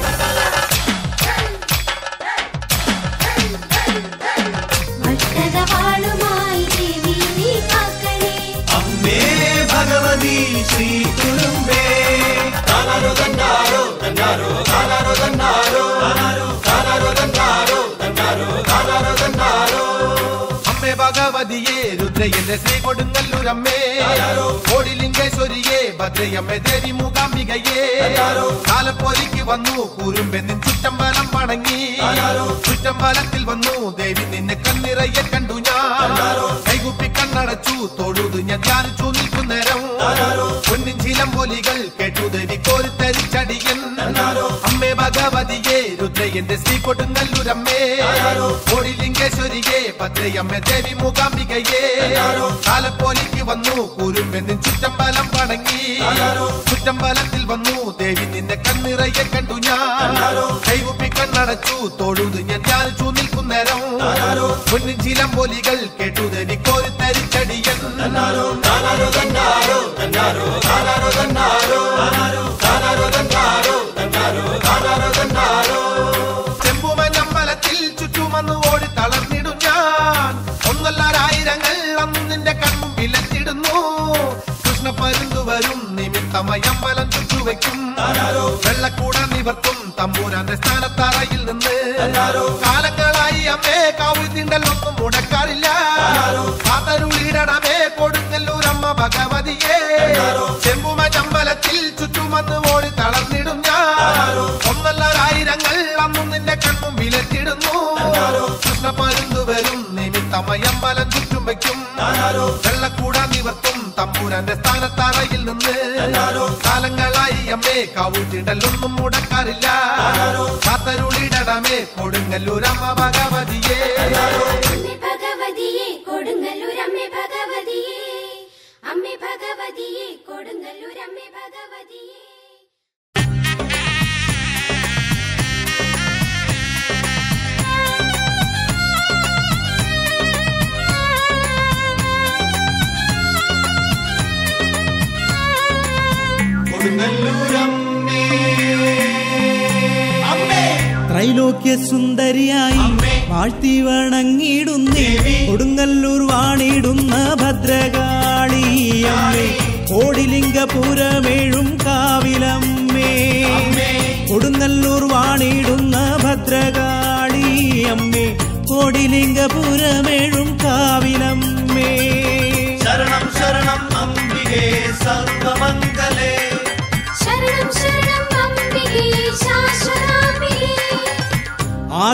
ഭക്തവാളുമായി ദേവി നീ കാക്കണേ അമ്മേ ഭഗവതി ശ്രീ കുരുമ്പേ താനാരോ തന്നാരോ തന്നാരോ താനാരോ തന്നാരോ താനാരോ താനാരോ തന്നാരോ തന്നാരോ താനാരോ തന്നാരോ അമ്മേ ഭഗവതിയെ രുദ്രയന്റെ ശ്രീ കൊടുങ്ങല്ലൂരമ്മേ കോടിലിംഗേശ്വരിയെ ഭദ്രയമ്മേ ദേവി മൂകാംബികയെ കാലപ്പോലിക്ക് വന്നു കൂരുമ്പെന്നിൻ ചുറ്റമ്പലം പണങ്ങി ചുറ്റമ്പലത്തിൽ വന്നു ദേവി നിന്നെ കണ്ണിറയെ കണ്ടു ഞാൻ കൈകുപ്പി കണ്ണടച്ചു തൊഴുതു ഞാൻ ധ്യാനിച്ചു നിൽക്കുന്നേരം പൊന്നിൻ ചിലമ്പൊലികൾ കേട്ടു ദേവി കോരിത്തരിച്ചടിയൻ അമ്മേ ഭഗവതിയെ രുദ്രയന്റെ ശ്രീ കൊടുങ്ങല്ലൂരമ്മേ കോടിലിംഗേശ്വരിയെ ഭദ്രയമ്മ ദേവി മൂകാംബികയെ കാലപ്പോലിക്ക് വന്നു കൂരുമ്പെന്നിൻ ചുറ്റമ്പലം പണങ്ങി ചുറ്റമ്പലത്തിൽ വന്നു ദേവി നിന്നെ കണ്ണിറയെ കണ്ടു ഞാൻ കൈകുപ്പി കണ്ണടച്ചു തൊഴുതു ഞാൻ ധ്യാനിച്ചു നിൽക്കുന്നേരം പൊന്നിൻ ചിലമ്പൊലികൾ കേട്ടു ദേവി കോരിത്തരിച്ചടിയൻ താനാരോ തന്നാരോ തന്നാരോ താനാരോ തന്നാരോ താനാരോ തന്നാരോ തന്നാരോ താനാരോ തന്നാരോ ചെമ്പുമഞ്ഞമ്പലത്തിൽ ചുറ്റുമന്ന് ഓടി തളർന്നിടും ഞാൻ ഒന്നല്ലാരായിരങ്ങൾ അന്ന് നിന്റെ കണ്ണും വിലച്ചിടുന്നു കൃഷ്ണ പരുന്തു വരും നിമിത്തമയമ്പലം ചുറ്റുവെക്കും വെള്ളക്കൂട നിവർത്തും തമ്പൂരാന്റെ സ്ഥാനത്തറയിൽ നിന്ന് കാലങ്ങളായി അമ്മേ കാവുതിണ്ടല്ലൊന്നും മുടക്കാറില്ല കാതരുളിടണമേ കൊടുങ്ങല്ലൂരമ്മ ഭഗവതിയെ ചെമ്പുമഞ്ഞമ്പലത്തിൽ ചുറ്റുമന്ന് ഓടി തളർന്നിടും ഞാൻ ഒന്നല്ലായിരങ്ങൾ അന്നും നിന്റെ കണ്ണും വിലച്ചിടുന്നു കൃഷ്ണ പരുന്തു വരും നിമിത്തമയമ്പലം ചുറ്റും വയ്ക്കും വെള്ളക്കൂട നിവർത്തും തമ്പൂരാന്റെ സ്ഥാനത്തറയിൽ നിന്ന് കാലങ്ങളായി അമ്മേ കാവൂറ്റിടലൊന്നും മുടക്കാറില്ല കാത്തരുളിടണമേ കൊടുങ്ങല്ലൂരമ്മ ഭഗവതിയെ അമ്മേ ഭഗവതിയെ കൊടുങ്ങല്ലൂർ അമ്മേ ഭഗവതിയെ അമ്മേ ഭഗവതിയെ കൊടുങ്ങല്ലൂർ അമ്മേ ഭഗവതിയെ കൊടുങ്ങല്ലൂരമ്മേ അമ്മേ ത്രൈലോക്യ സുന്ദരിയായി വാഴ്ത്തി വണങ്ങിടുന്നേ കൊടുങ്ങല്ലൂർ വാണിടുന്ന ഭദ്രകാളിയമ്മേ കോടിലിംഗപുരമേഴും കാവിലമ്മേ കൊടുങ്ങല്ലൂർ വാണിടുന്ന ഭദ്രകാളിയമ്മേ കോടിലിംഗപുരമേഴും കാവിലമ്മേ ശരണം ശരണം അംബികേ സർവമംഗലേ ശരണ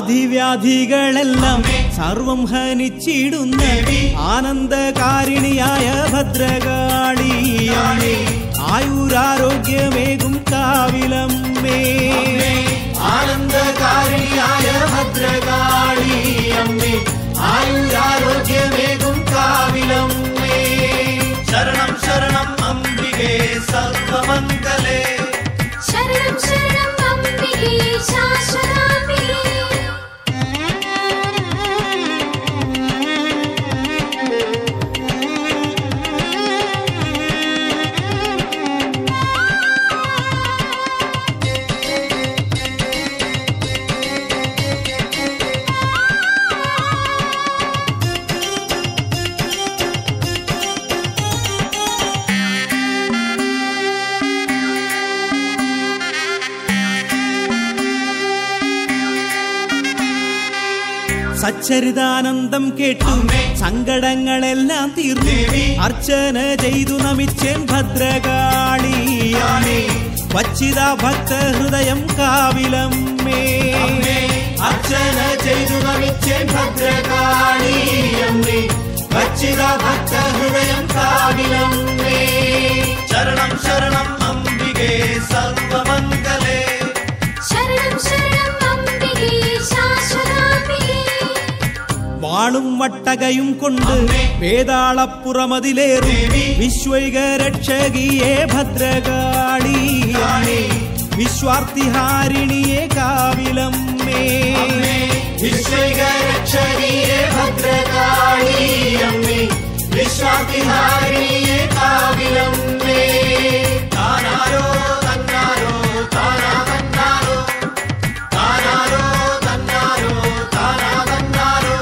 ആദിവ്യാധികളെല്ലാം സർവം ഹനിച്ചിടുന്ന ആനന്ദകാരിണിയായ ഭദ്രകാളി അമ്മേ ആയുരാരോഗ്യമേകും കാവിലമ്മേ ആനന്ദകാരിണിയായ ഭദ്രകാളി അമ്മേ ആയുരാരോഗ്യമേകും കാവിലമ്മേ ശരണം ശരണം അംബികേ സർവമംഗലേ ശരണം ശരണം അംബികേ ശാശ്വതാംബികേ സച്ചരിതാനന്ദം കേട്ടു സങ്കടങ്ങളെല്ലാം തീർന്നു അർച്ചന ചെയ്തു നമിച്ചേൻ ഭദ്രകാളി അമ്മേ വച്ചിത ഭക്ത ഹൃദയം കാവിലമ്മേ അർച്ചന ചെയ്തു നമിച്ചേ ഭദ്രകാളി അമ്മേ വച്ചിത ഭക്ത ഹൃദയം കാവിലമ്മേ ശരണം ശരണം അംബികേ സർവമംഗലേ ശരണം ശരണം അംബികേ ശാശ്വതാംബികേ വാളും വട്ടകയും കൊണ്ട് വേതാളപ്പുറമതിലേറി വിശ്വൈക രക്ഷകിയെ ഭദ്രകാളി അമ്മേ വിശ്വാർത്തിഹാരിണിയെ കാവിലമ്മേ വിശ്വരക്ഷരിയെ ഭദ്രകാളി അമ്മേ വിശ്വാതിഹാരിയെ കാവിലമ്മേ താനാരോ തന്നാരോ താനാ തന്നാരോ താനാരോ തന്നാരോ താനാ തന്നാരോ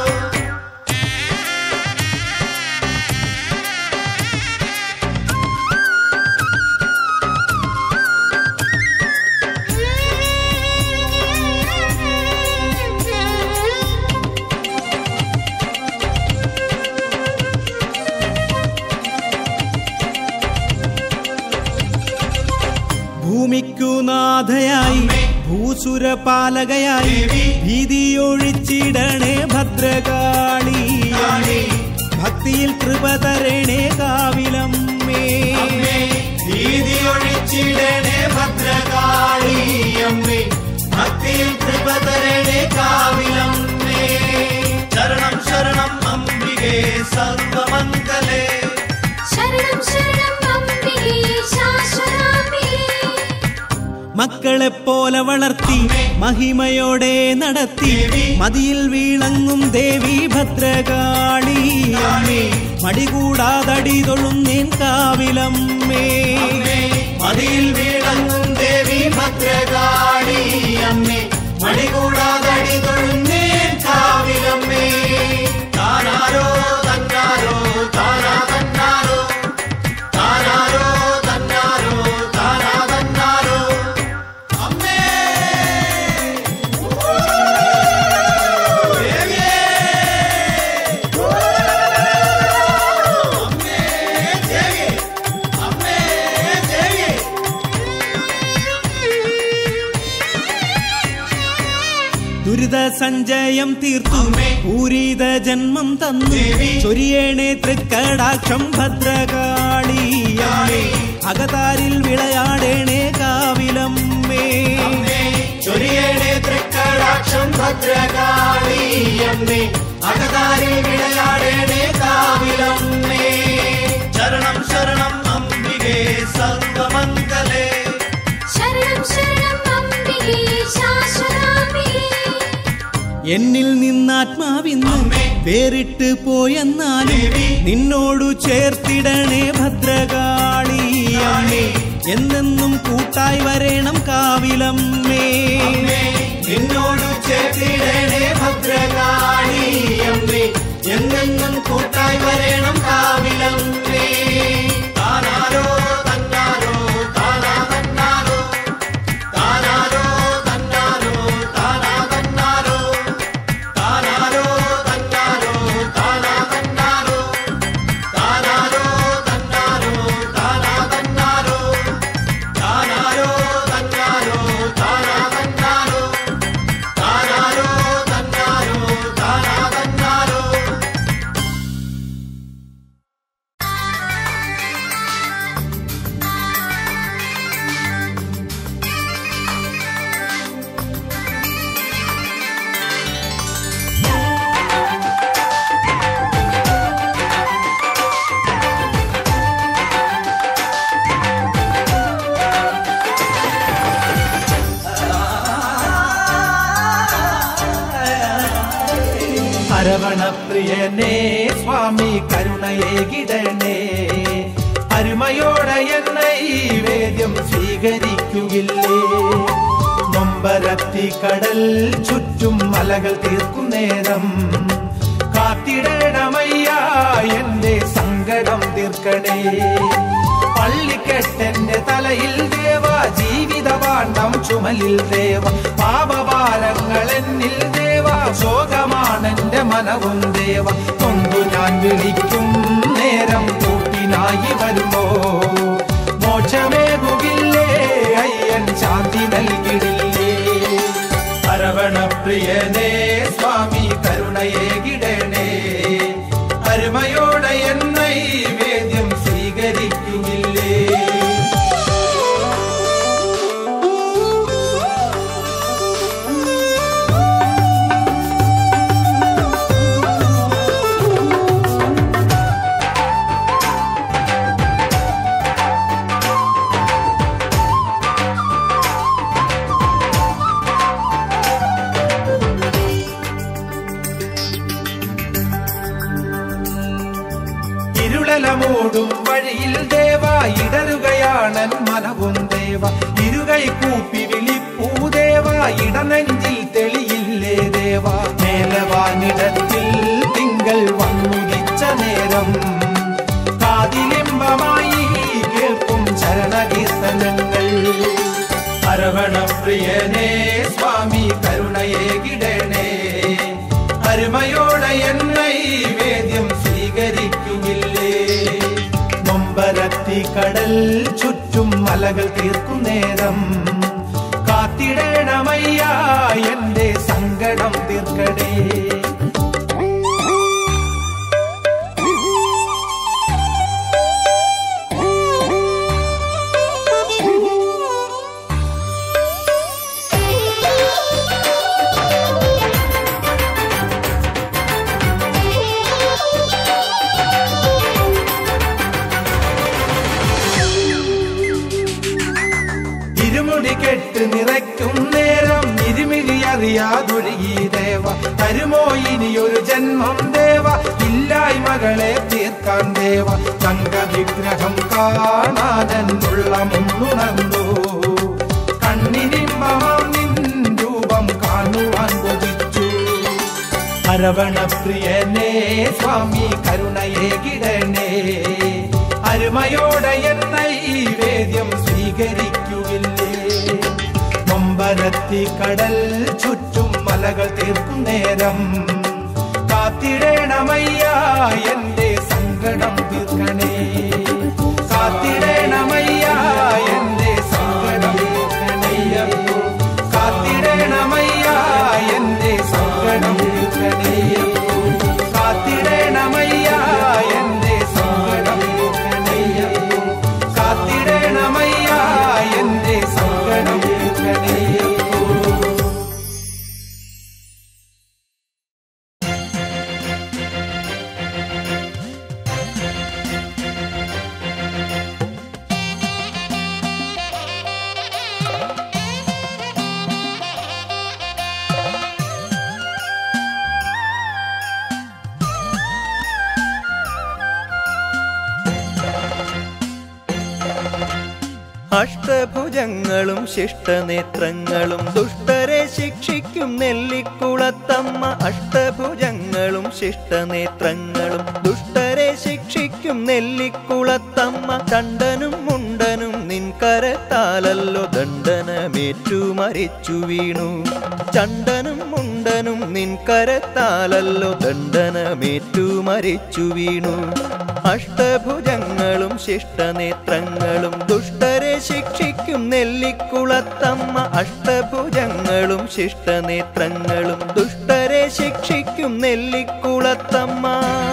ഭൂമിക്കു നാഥയായി ഭൂസുരപാലകയായി ഭീതിയൊഴിച്ചിടണേ ഭദ്രകാളി അമ്മേ. ഭക്തിയിൽ കൃപ തരണേ കാവിലമ്മേ ഭീതി ഒഴിച്ചിടണേ ഭദ്രകാളി അമ്മേ ഭക്തിയിൽ കൃപ തരണേ കാവിലമ്മേ ശരണം ശരണം അംബികേ സർവമംഗലേ ശരണം ശരണം അംബികേ ശാശ്വതാംബികേ മക്കളെ പോലെ വളർത്തി മഹിമയോടെ നടത്തി മതിയിൽ വീളങ്ങും ദേവി ഭദ്രകാളി അമ്മേ മടികൂടാതടി തൊഴുന്നേൻ കാവിലമ്മേ മതിയിൽ വീളങ്ങും ദേവി ഭദ്രകാളി അമ്മേ മടികൂടാതടി തൊഴുന്നേ കാവിലമ്മേ താനാരോ തന്നാരോ താനാ തന്നാരോ താനാരോ തന്നാരോ താനാ തന്നാരോ അമ്മേ ദേവിയേ അമ്മേ ദേവി അമ്മേ ദേവി ദുരിത സഞ്ചയം തീർത്തു പൂരിത ജന്മം തന്നു ചൊരിയേണേ തൃക്കടാക്ഷം ഭദ്രകാളി അമ്മേ അകതാരിൽ വിളയാടേണേ കാവിലമ്മേ ചൊരിയേണേ തൃക്കടാക്ഷം ഭദ്രകാളി അമ്മേ അകതാരിൽ വിളയാടേണേ കാവിലമ്മേ ശരണം ശരണം അംബികേ സർവമംഗലേ ശരണം ശരണം അംബികേ ശാശ്വതാംബികേ എന്നിൽ നിന്നാത്മാവിന്ന് വേറിട്ട് പോയെന്നാലും നിന്നോടു ചേർത്തിടണേ ഭദ്രകാളി അമ്മേ എന്നെന്നും കൂട്ടായി വരേണം കാവിലമ്മേ നിന്നോട് ചേർത്തിടണേ ഭദ്രകാളി അമ്മേ എന്നെന്നും കൂട്ടായി വരണം കാവിലമ്മേ താനാരോ തന്നാരോ താനാ തന്നാരോ താനാരോ തന്നാരോ താനാ തന്നാരോ താനാരോ തന്നാരോ താനാ തന്നാരോ താനാരോ തന്നാരോ താനാ തന്നാരോ താനാരോ തന്നാരോ താനാ തന്നാരോ താനാരോ ശരവണപ്രിയനേ സ്വാമി കരുണയേകിടണേ അരുമയോടെ എന്ന ഈ വേദ്യം സ്വീകരിക്കുകില്ലേ നൊമ്പരത്തി കടൽ ചുറ്റും മലകൾ തീർക്കും നേരം കാത്തിടണമയ്യ എന്റെ സങ്കടം തീർക്കണേ പള്ളിക്കെട്ടെന്റെ തലയിൽ ദേവ ജീവിതപാണ്ഡം ചുമലിൽ ദേവ പാപഭാരങ്ങൾ എന്നിൽ ദേവ ശോകമാണെന്റെ മനവും ദേവ കൊണ്ടു ഞാൻ വിളിക്കും നേരം കൂട്ടിനായി വരുമോ മോക്ഷമേകുകില്ലേ അയ്യൻ ശാന്തി നൽകിടില്ലേ അരവണപ്രിയനേ സ്വാമി കരുണയേകിടണേ അരുമയോടെ എന്ന ഈ വേദ്യം സ്വീകരിക്കുകില്ലേ ഇരുളല മൂടും വഴിയിൽ ദേവ ഇടറുകയാണൻ മനവും ദേവ ഇരുകൈ കൂപ്പി വിളിപ്പൂ ദേവ ഇടനെഞ്ചിൽ തെളിയില്ലേ ദേവ മേലവാനിടത്തിൽ തിങ്കൾ വന്നുദിച്ച നേരം കാതിലിമ്പമായി കേൾക്കും ചരണകീർത്തനങ്ങൾ അരവണപ്രിയനേ സ്വാമി കരുണയേകിടണേ അരുമയോടെ എന്ന ഈ വേദ്യം സ്വീകരിക്കുകില്ലേ നൊമ്പരത്തി കടൽ ചുറ്റും മലകൾ തീർക്കും നേരം കാത്തിടണമയ്യ എന്റെ സങ്കടം തീർക്കണേ ഇരുമുടി കെട്ട് നിറയ്ക്കും നേരം ഇരുമിഴി അറിയാതൊഴുകി ദേവ തരുമോ ഇനിയൊരു ജന്മം ദേവ ഇല്ലായ്മകളെ തീർക്കാൻ ദേവ തങ്ക വിഗ്രഹം കാണാനെന്നുള്ള മുന്നുണർന്നു കണ്ണിനിമ്പമാം നിൻ രൂപം കാണുവാൻ കൊതിച്ചു അരവണപ്രിയനേ സ്വാമി കരുണയേകിടണേ അരുമയോടെ എന്ന ഈ വേദ്യം സ്വീകരിക്കുകില്ലേ നൊമ്പരത്തി കടൽ ചുറ്റും മലകൾ തീർക്കും നേരം കാത്തിടേണമയ്യ എന്റെ സങ്കടം തീർക്കണേ കാത്തിടേണമയ്യ എന്റെ സങ്കടം തീർക്കണയ്യപ്പോ കാത്തിടേണമയ്യ എന്റെ സങ്കടം തീർക്കണയ്യപ്പോ കാത്തിടേണമയ്യ എന്റെ സങ്കടം തീർക്കണയ്യപ്പോ കാത്തിടേണമയ്യ എന്റെ സങ്കടം തീർക്കണയ്യപ്പോ അഷ്ടഭുജങ്ങളും ശിഷ്ടനേത്രങ്ങളും ദുഷ്ടരെ ശിക്ഷിക്കും നെല്ലിക്കുളത്തമ്മ അഷ്ടഭുജങ്ങളും ശിഷ്ടനേത്രങ്ങളും ദുഷ്ടരെ ശിക്ഷിക്കും നെല്ലിക്കുളത്തമ്മ ചണ്ടനും മുണ്ടനും നിൻ കരത്താലല്ലോ ദണ്ഡനമേറ്റു മരിച്ചു വീണു ചണ്ടനും മുണ്ടനും നിൻ കരത്താലല്ലോ ദണ്ഡനമേറ്റു മരിച്ചു വീണു അഷ്ടഭുജങ്ങളും ശിഷ്ടനേത്രങ്ങളും ദുഷ്ടരെ ശിക്ഷിക്കും നെല്ലിക്കുളത്തമ്മ അഷ്ടഭുജങ്ങളും ശിഷ്ടനേത്രങ്ങളും ദുഷ്ടരെ ശിക്ഷിക്കും നെല്ലിക്കുളത്തമ്മ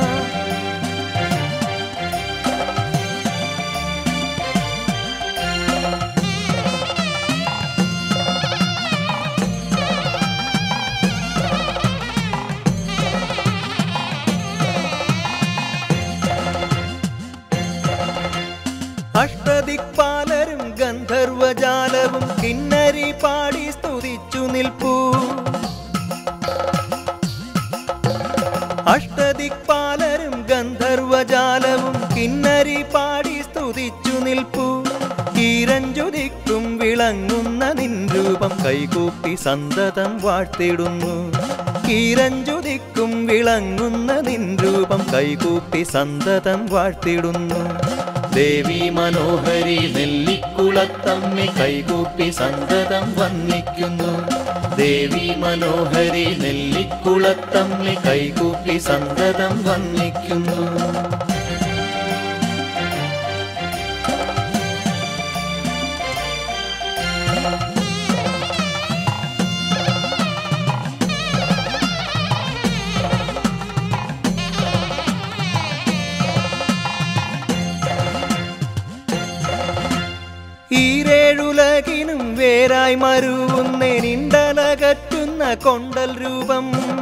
അഷ്ടദിക്പാലരും ഗന്ധർവജാലവും കിന്നരി പാടി സ്തുതിച്ചു നിൽപ്പൂ ദിക്പാലരും ഗന്ധർവജാലവും കിന്നരി പാടി സ്തുതിച്ചു നിൽപ്പു കീരഞ്ചുതിക്കും വിളങ്ങുന്ന നിൻ രൂപം കൈകൂപ്പി സന്തതം വാഴ്ത്തിടുന്നു കീരഞ്ചുതിക്കും വിളങ്ങുന്ന നിൻ രൂപം കൈകൂപ്പി സന്തതം വാഴ്ത്തിടുന്നു ദേവി മനോഹരി നെല്ലിക്കുളത്തമ്മി കൈകൂപ്പി സന്തതം വന്ദിക്കുന്നു ദേവി മനോഹരി നെല്ലിക്കുളത്തമ്മി കൈകൂപ്പി സന്തതം വന്ദിക്കുന്നു ഈരേഴുലകിനും വേരായി മരുവുന്നേനിണ്ടലകറ്റുന്ന കൊണ്ടൽ രൂപം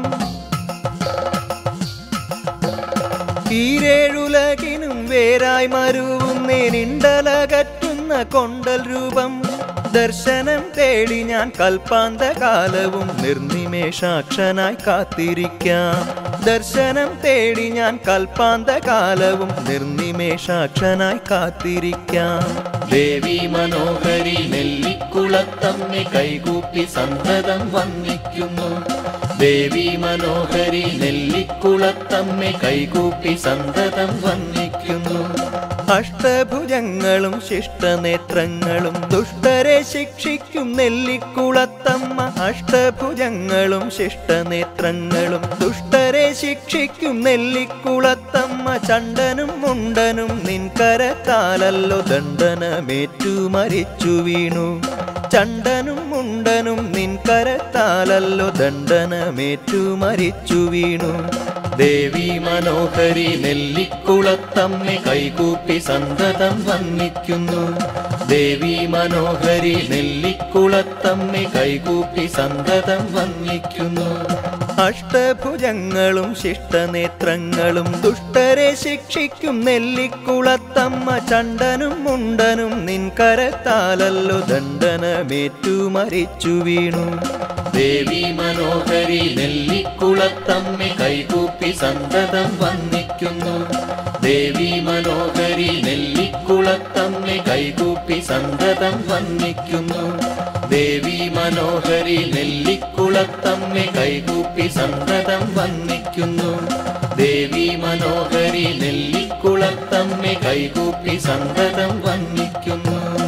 ഈരേഴുലകിനും വേരായി മരുവുന്നേനിണ്ടലകറ്റുന്ന കൊണ്ടൽ രൂപം ദർശനം തേടി ഞാൻ കൽപ്പാന്തകാലവും നിർനിമേഷാക്ഷനായി കാത്തിരിക്കാം ദർശനം തേടി ഞാൻ കൽപ്പാന്തകാലവും നിർനിമേഷാക്ഷനായി കാത്തിരിക്കാം ദേവി മനോഹരി നെല്ലിക്കുളത്തമ്മി കൈകൂപ്പി സന്തതം വന്ദിക്കുന്നു ദേവി മനോഹരി നെല്ലിക്കുളത്തമ്മി കൈകൂപ്പി സന്തതം വന്ദിക്കുന്നു അഷ്ടഭുജങ്ങളും ശിഷ്ടനേത്രങ്ങളും ദുഷ്ടരെ ശിക്ഷിക്കും നെല്ലിക്കുളത്തമ്മ അഷ്ടഭുജങ്ങളും ശിഷ്ടനേത്രങ്ങളും ദുഷ്ടരെ ശിക്ഷിക്കും നെല്ലിക്കുളത്തമ്മ ചണ്ടനും മുണ്ടനും നിൻകരത്താലല്ലോ ദണ്ഡനമേറ്റു മരിച്ചു വീണു ചണ്ടനും മുണ്ടനും നിൻകരത്താലല്ലോ ദണ്ഡനമേറ്റു മരിച്ചു വീണു ദേവി മനോഹരി നെല്ലിക്കുളത്തമ്മി കൈകൂപ്പി സന്തതം വന്ദിക്കുന്നു ദേവി മനോഹരി നെല്ലിക്കുളത്തമ്മി കൈകൂപ്പി സന്തതം വന്ദിക്കുന്നു അഷ്ടഭുജങ്ങളും ശിഷ്ടനേത്രങ്ങളും ദുഷ്ടരെ ശിക്ഷിക്കും നെല്ലിക്കുളത്തമ്മ ചണ്ടനും മുണ്ടനും നിൻകരത്താലല്ലോ ദണ്ഡനമേറ്റു മരിച്ചു വീണു ദേവി മനോഹരി നെല്ലിക്കുളത്തമ്മി കൈകൂപ്പി സന്തതം വന്ദിക്കുന്നു ദേവി മനോഹരി നെല്ലിക്കുളത്തമ്മി കൈകൂപ്പി സന്തതം വന്ദിക്കുന്നു ദേവി മനോഹരി നെല്ലിക്കുളത്തമ്മി കൈകൂപ്പി സന്തതം വന്ദിക്കുന്നു ദേവി മനോഹരി നെല്ലിക്കുളത്തമ്മി കൈകൂപ്പി സന്തതം വന്ദിക്കുന്നു